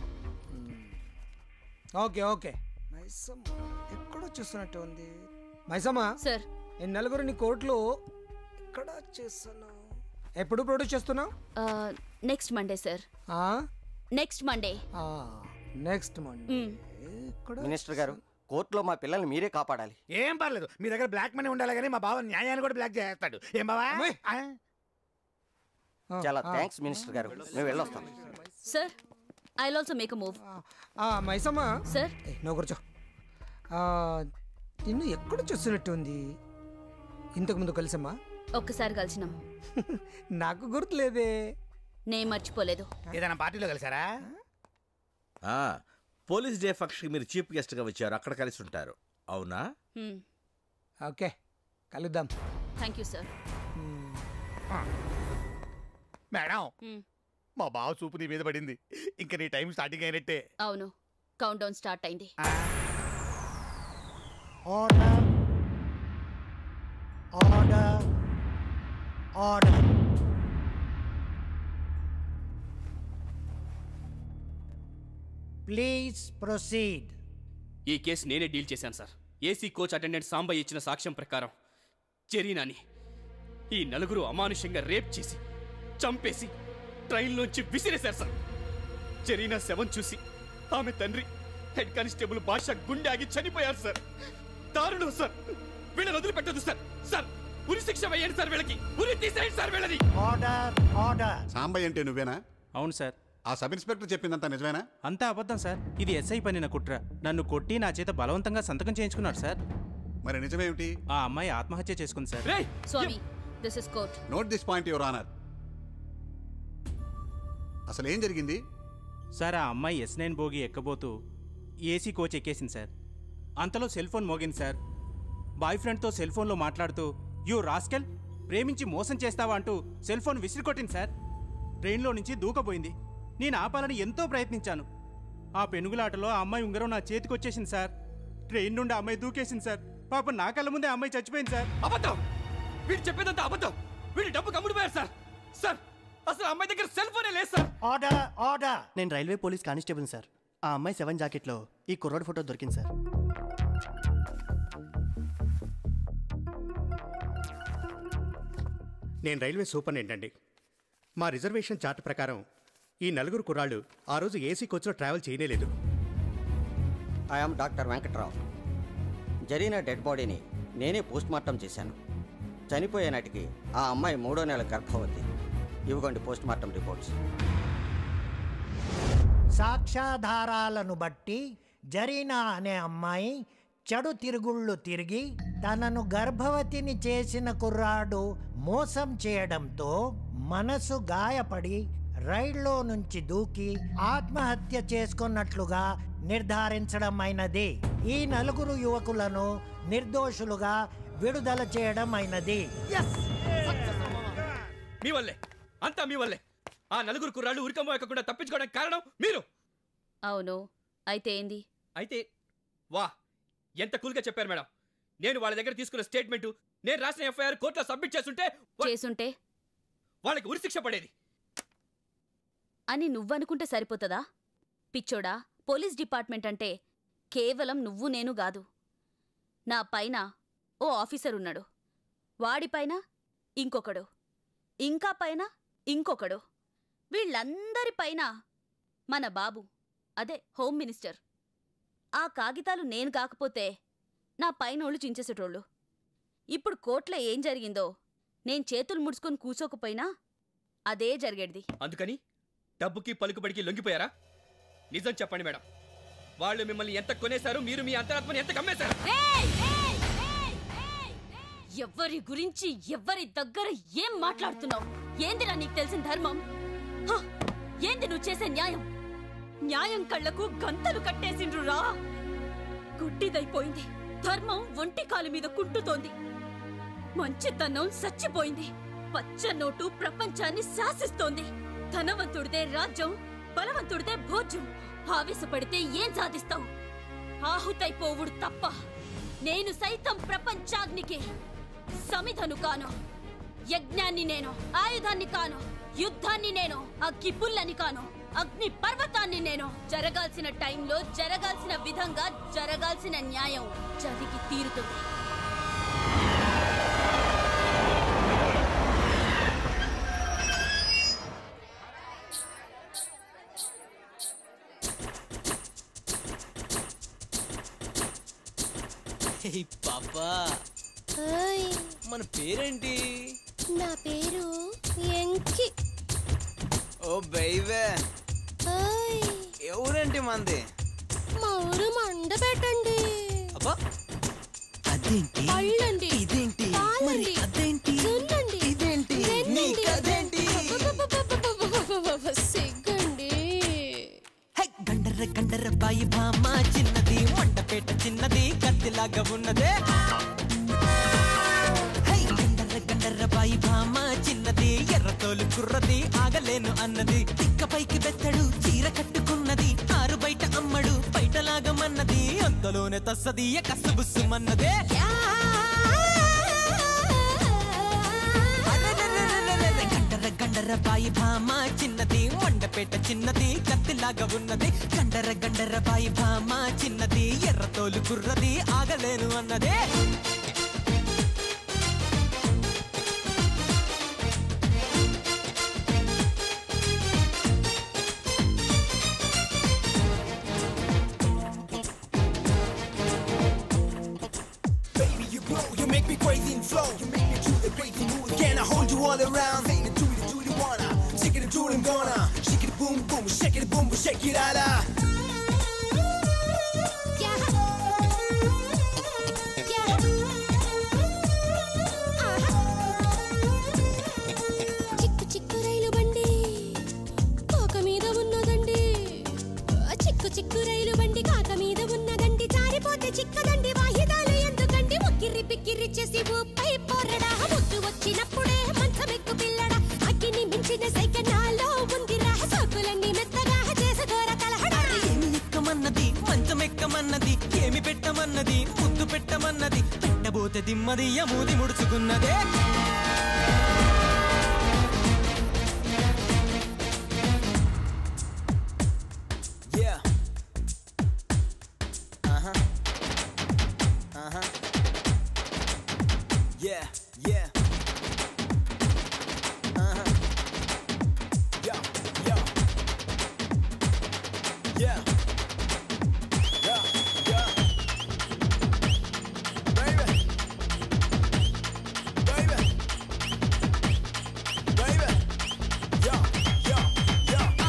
okay okay Maisamma ఎక్కడో చూస్తున్నట్టు ఉంది మైసమ్మ సార్ ఈ నలుగురిని కోర్టులో ఎక్కడ చేస్తున్నావు ఎప్పుడు ప్రొడ్యూస్ చేస్తున్నావు next Monday sir next Monday next Monday minister గారు కోర్టులో మా పిల్లల్ని మీరే కాపాడాలి ఏం పర్లేదు మీ దగ్గర బ్లాక్ మనీ ఉండాలి కానీ మా బావ న్యాయాన్ని కూడా బ్లాక్ చేస్తాడు ఏం బావా ఆ? చాలా థ్యాంక్స్ మినిస్టర్ గారు మేము వెళ్ళొస్తాం sir I also make move Maisamma sir నువ్వు కూర్చో ఆ, నిన్ను ఎక్కడ చూస్తున్నట్టు ఉంది ఇంతకు ముందు కలిసమ్మా ఒక్కసారి కలిసినాం నాకు గుర్తులేదే నేను మర్చిపోలేదు ఏదైనా పార్టీలో కలిసారా ఆ, పోలీస్ డే ఫంక్షన్కి మీరు చీఫ్ గెస్ట్గా వచ్చారు అక్కడ కలిసి ఉంటారు అవునా ఓకే కలుద్దాం థ్యాంక్ యూ సార్ మేడం మా బావ చూపు నీ మీద పడింది ఇంకా నీ టైం స్టార్టింగ్ అయినట్టే అవును కౌంట్ డౌన్ స్టార్ట్ అయింది order order order please proceed ఈ కేసు నేనే డీల్ చేశాను sir AC coach attendant Sambaiah ఇచ్చిన సాక్ష్యం ప్రకారం చెరీనాని ఈ నలుగురు అమానుష్యంగా రేప్ చేసి చంపేసి ట్రైన్లోంచి విసిరేశారు సార్ చెరీనా శవం చూసి ఆమె తండ్రి హెడ్ కానిస్టేబుల్ భాష గుండె ఆగి చనిపోయారు సార్ దారుణం సార్ వీళ్ళని వదిలిపెట్టదు సార్ సార్ ఉరి శిక్ష వేయండి సార్ వీళ్ళకి ఉరి తీసేయండి సార్ వీళ్ళని ఆర్డర్ ఆర్డర్ సాంబయ్య అంటే నువ్వేనా అవును సార్ ఆ సబ్ ఇన్స్పెక్టర్ చెప్పిందంతా నిజమేనా అంతా అబద్ధం సార్ ఇది ఎస్ఐ పనిన కుట్ర నన్ను కొట్టి నా చేత బలవంతంగా సంతకం చేయించుకున్నాడు సార్ మరి నిజమేమిటి ఆ అమ్మాయి ఆత్మహత్య చేసుకుంది sir Swami this is court note this point your honour అసలు ఏం జరిగింది సార్ ఆ అమ్మాయి ఎస్ నైన్ బోగి ఎక్కబోతూ ఏసీ కోచ్ ఎక్కేసింది సార్ అంతలో సెల్ ఫోన్ మోగింది సార్ బాయ్ ఫ్రెండ్తో సెల్ ఫోన్లో మాట్లాడుతూ యూ రాస్కెల్ ప్రేమించి మోసం చేస్తావా అంటూ సెల్ ఫోన్ విసిరి కొట్టింది సార్ ట్రైన్లో నుంచి దూకపోయింది నేను ఆపాలని ఎంతో ప్రయత్నించాను ఆ పెనుగులాటలో ఆ అమ్మాయి ఉంగరం నా చేతికి వచ్చేసింది సార్ ట్రైన్ నుండి ఆ అమ్మాయి దూకేసింది సార్ పాప నా కళ్ళ ముందే ఆ అమ్మాయి చచ్చిపోయింది సార్ అబద్ధం వీడు చెప్పేదంతా అబద్ధం వీడు డబ్బు కమ్ముడిపోయారు సార్ సార్ అసలు అమ్మాయి దగ్గర సెల్ ఫోనే లేదు సార్ ఆర్డర్ ఆర్డర్ నేను రైల్వే పోలీస్ కానిస్టేబుల్ సార్ ఆ అమ్మాయి సెవెన్ జాకెట్లో ఈ కుర్రోడ్ ఫోటో దొరికింది సార్ నేను రైల్వే సూపరింటెండెంట్ అండి మా రిజర్వేషన్ చార్ట్ ప్రకారం ఈ నలుగురు కుర్రాళ్ళు ఆ రోజు ఏసీ కోచ్లో ట్రావెల్ చేయలేదు ఐఎమ్ డాక్టర్ వెంకట్రావు జరిగిన డెడ్ బాడీని నేనే పోస్ట్ మార్టం చేశాను చనిపోయే నాటికి ఆ అమ్మాయి మూడో నెల గర్భవతి ఇవ్వండి పోస్ట్ మార్టం రిపోర్ట్స్ సాక్ష్యాధారాలను బట్టి జరీనా అనే అమ్మాయి చెడు తిరుగుళ్ళు తిరిగి తనను గర్భవతిని చేసిన కుర్రాడు మోసం చేయడంతో మనసు గాయపడి రైల్లో నుంచి దూకి ఆత్మహత్య చేసుకున్నట్లుగా నిర్ధారించడం అయినది ఈ నలుగురు యువకులను నిర్దోషులుగా విడుదల చేయడం అయినది మీ వల్లే అంతా మీ వల్లే ఆ నలుగురు కుర్రాళ్ళు ఉరికమ్మ ఎక్కకుండా తప్పించుకోవడానికి కారణం మీరు అవును అయితే ఏంది అయితే వా ఎంత కూల్గా చెప్పారు మేడం నేను వాళ్ళ దగ్గర తీసుకున్న స్టేట్మెంట్ నేను రాసిన ఎఫ్ఐఆర్ కోర్టులో సబ్మిట్ చేస్తుంటే వా- చేసుంటే వాళ్ళకి ఉరిశిక్ష పడేది అని నువ్వనుకుంటే సరిపోతుందా పిచ్చోడా పోలీస్ డిపార్ట్మెంట్ అంటే కేవలం నువ్వు నేను గాదు నా పైన ఓ ఆఫీసర్ ఉన్నాడు వాడిపైన ఇంకొకడు ఇంకా పైన ఇంకొకడు వీళ్ళందరిపైన మన బాబు అదే హోమ్ మినిస్టర్ ఆ కాగితాలు నేను కాకపోతే నా పైనోళ్ళు చించేసేటోళ్ళు ఇప్పుడు కోర్టులో ఏం జరిగిందో నేను చేతులు ముడుచుకొని కూసోకపోయినా అదే జరిగేది అందుకని డబ్బుకి పలుకుబడికి లొంగిపోయారా నిజం చెప్పండి మేడం వాళ్ళు మిమ్మల్ని ఎంత కొనేశారు మీరు మీ అంతరాత్మని ఎంత కమ్మేశారు ఎవ్వరి గురించి ఎవ్వరి దగ్గర ఏం మాట్లాడుతున్నావు ఏందిరా నీకు తెలిసిన ధర్మం హ! ఏంది నువ్వు చేసే న్యాయం న్యాయం కళ్ళకు గంతలు కట్టేసిండ్రు రా గుడ్డిదైపోయింది ధర్మం ఒంటి కాలు మీద కుంటుతోంది మంచితనం చచ్చిపోయింది పచ్చ నోటు ప్రపంచాన్ని శాసిస్తోంది ధనవంతుడిదే రాజ్యం బలవంతుడిదే భోజ్యం ఆవేశపడితే ఏం సాధిస్తావు ఆహుతైపోవుడు తప్ప నేను సైతం ప్రపంచాగ్నికి సమిధను కాను యజ్ఞాన్ని నేను ఆయుధాన్ని కాను యుద్ధాన్ని నేను అగ్గి పుల్లని కాను అగ్ని పర్వతాన్ని నేను జరగాల్సిన టైంలో జరగాల్సిన విధంగా జరగాల్సిన న్యాయం జరిగి తీరుతుంది హే పాపా మన పేరేంటి నా పేరు ఎంకి ఓ బైవే ఓయ్ ఎవరేంటి మంది మా ఊరు మండ పెట్టండి అబ్బా అదేంటి పళ్ళండి ఇదేంటి మరి పాలండి అదేంటి జున్నండి ఇదేంటి నీకు అదేంటి అబ్బబ్బబ్బబ్బబ్బబ్బబ్బబ్బ, సిగ్గండి గండర గండర బాయి భామ చిన్నది వంటపేట చిన్నది కత్తిలాగా ఉన్నదే హై, గండర గండర బాయి భామ చిన్నది ఎర్రతోలు కుర్రది ఆగలేను అన్నది తిక్క పైకి బెత్తడు చీర కట్టుకున్నది ఆరు బయట అమ్మడు బయటలాగమన్నది అంతలోనే తస్సది కసబుస్సుమన్నదే అరెరెరెరెరెరె, గండర గండర బాయి భామ చిన్నది వండపేట చిన్నది కత్తిలాగా ఉన్నది గండర గండర బాయి భామ చిన్నది ఎర్రతోలు కుర్రది ఆగలేను అన్నదే Baby, you glow, you make me crazy and flow. You make me do the crazy moves. Can I hold you all around? Say the do the do the wanna. Shake it, do it, gonna. Shake it, boom, boom. Shake it, boom, boom. Shake it, ala. చిక్కు చిక్కు రైలు బండి కాక మీద ఉన్నదండి ఆ చిక్కు చిక్కు రైలు బండి కాక మీద ఉన్నదండి జారిపోతే చిక్కదండి వాయిదాలు ఎందుకండి ఉక్కిరి పిక్కిరి చేసి ఊపై పోరడా ముద్దు వచ్చినప్పుడే మంచం ఎక్కు పిల్లడా అగ్గిని మించిన సైక నాలో ఉందిరా సోకులన్నీ మెత్తగా చేసుకోర కలహడా ఏమి ఎక్కమన్నది మంచం ఎక్కమన్నది ఏమి పెట్టమన్నది ముద్దు పెట్టమన్నది పెట్టబోతే దిమ్మది యమూది ముడుచుకున్నదే Yeah. Yeah. Yeah, yeah. Baby. Baby. Baby. Yeah, yeah, yeah.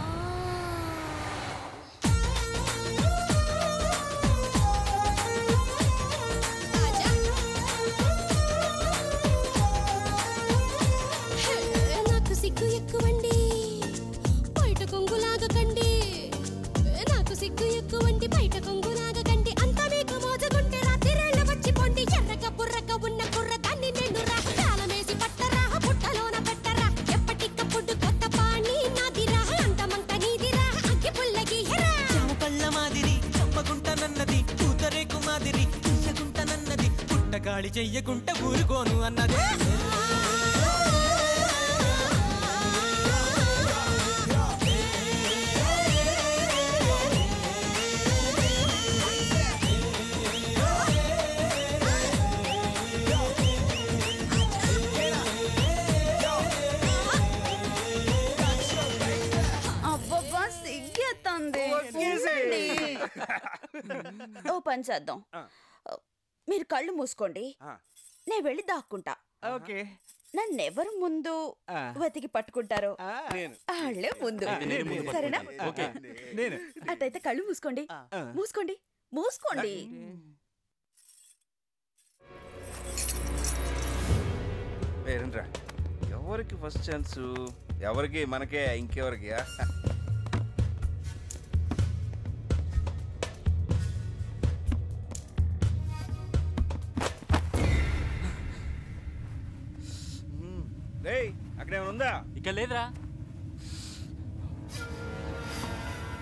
హే, నాకు సిగ్గు ఎక్కువండి బయట కొంగులాగకండి నాకు సిగ్గు ఎక్కువండి బయట కొంగులాగకండి అంత మీకు మోజుకుంటే రాత్రిరేళ్ళ వచ్చి పొండి ఎర్రగా బుర్రగా ఉన్న కుర్ర దాన్ని నేను రా తాళమేసి పట్టరా పుట్టలోన పెట్టరా ఎప్పటికప్పుడు కొత్త పాణి నాదిరా అంతమంత నీదిరా అగ్గి పుల్లగి హెరా పళ్ళ మాదిరి చమ్మకుంటానన్నది పూతరేకు మాదిరి చెయ్యకుంటానన్నది పుట్టగాళి చెయ్యకుంట ఊరుకోను అన్నదే అబ్బబ్బా సిగ్గేస్తుంది ఉండండి. ఓ పని చేద్దాం మీరు కళ్ళు మూసుకోండి నేను వెళ్ళి దాక్కుంటా ఓకే నన్నెవరు ముందు వెతికి పట్టుకుంటారో వాళ్ళే ముందు నేను ముందు సరేనా పట్టుకుంటా. ఓకే. నేను. అట్టయితే కళ్ళు మూసుకోండి మూసుకోండి మూసుకోండి వేరేంట్రా ఎవరికి ఫస్ట్ ఛాన్స్ ఎవరికి మనకే ఇంకెవరికి రేయ్ అక్కడేమైనా ఉందా ఇక లేదురా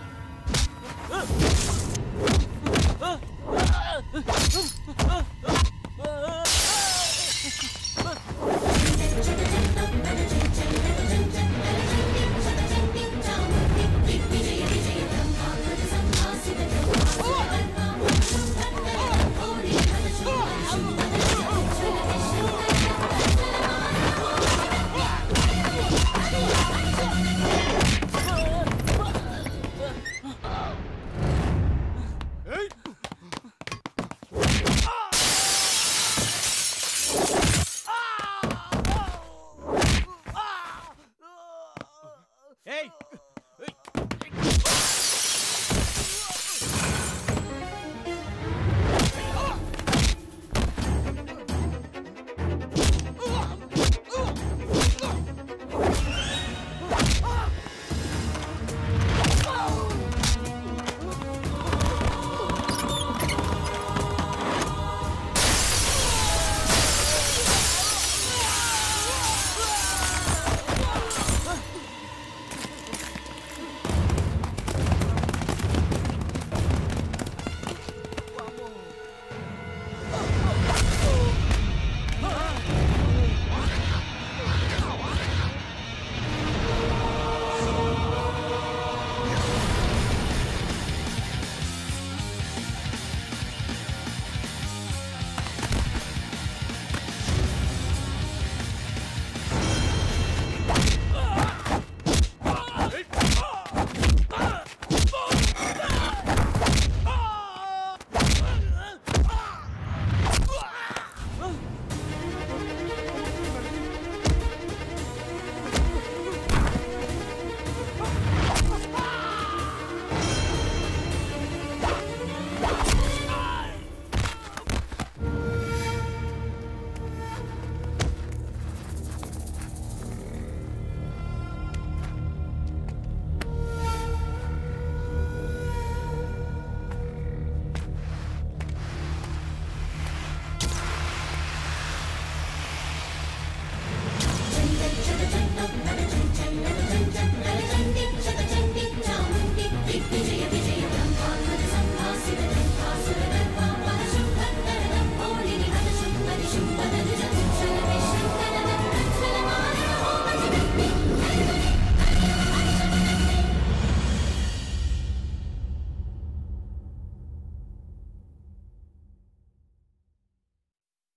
ఆ!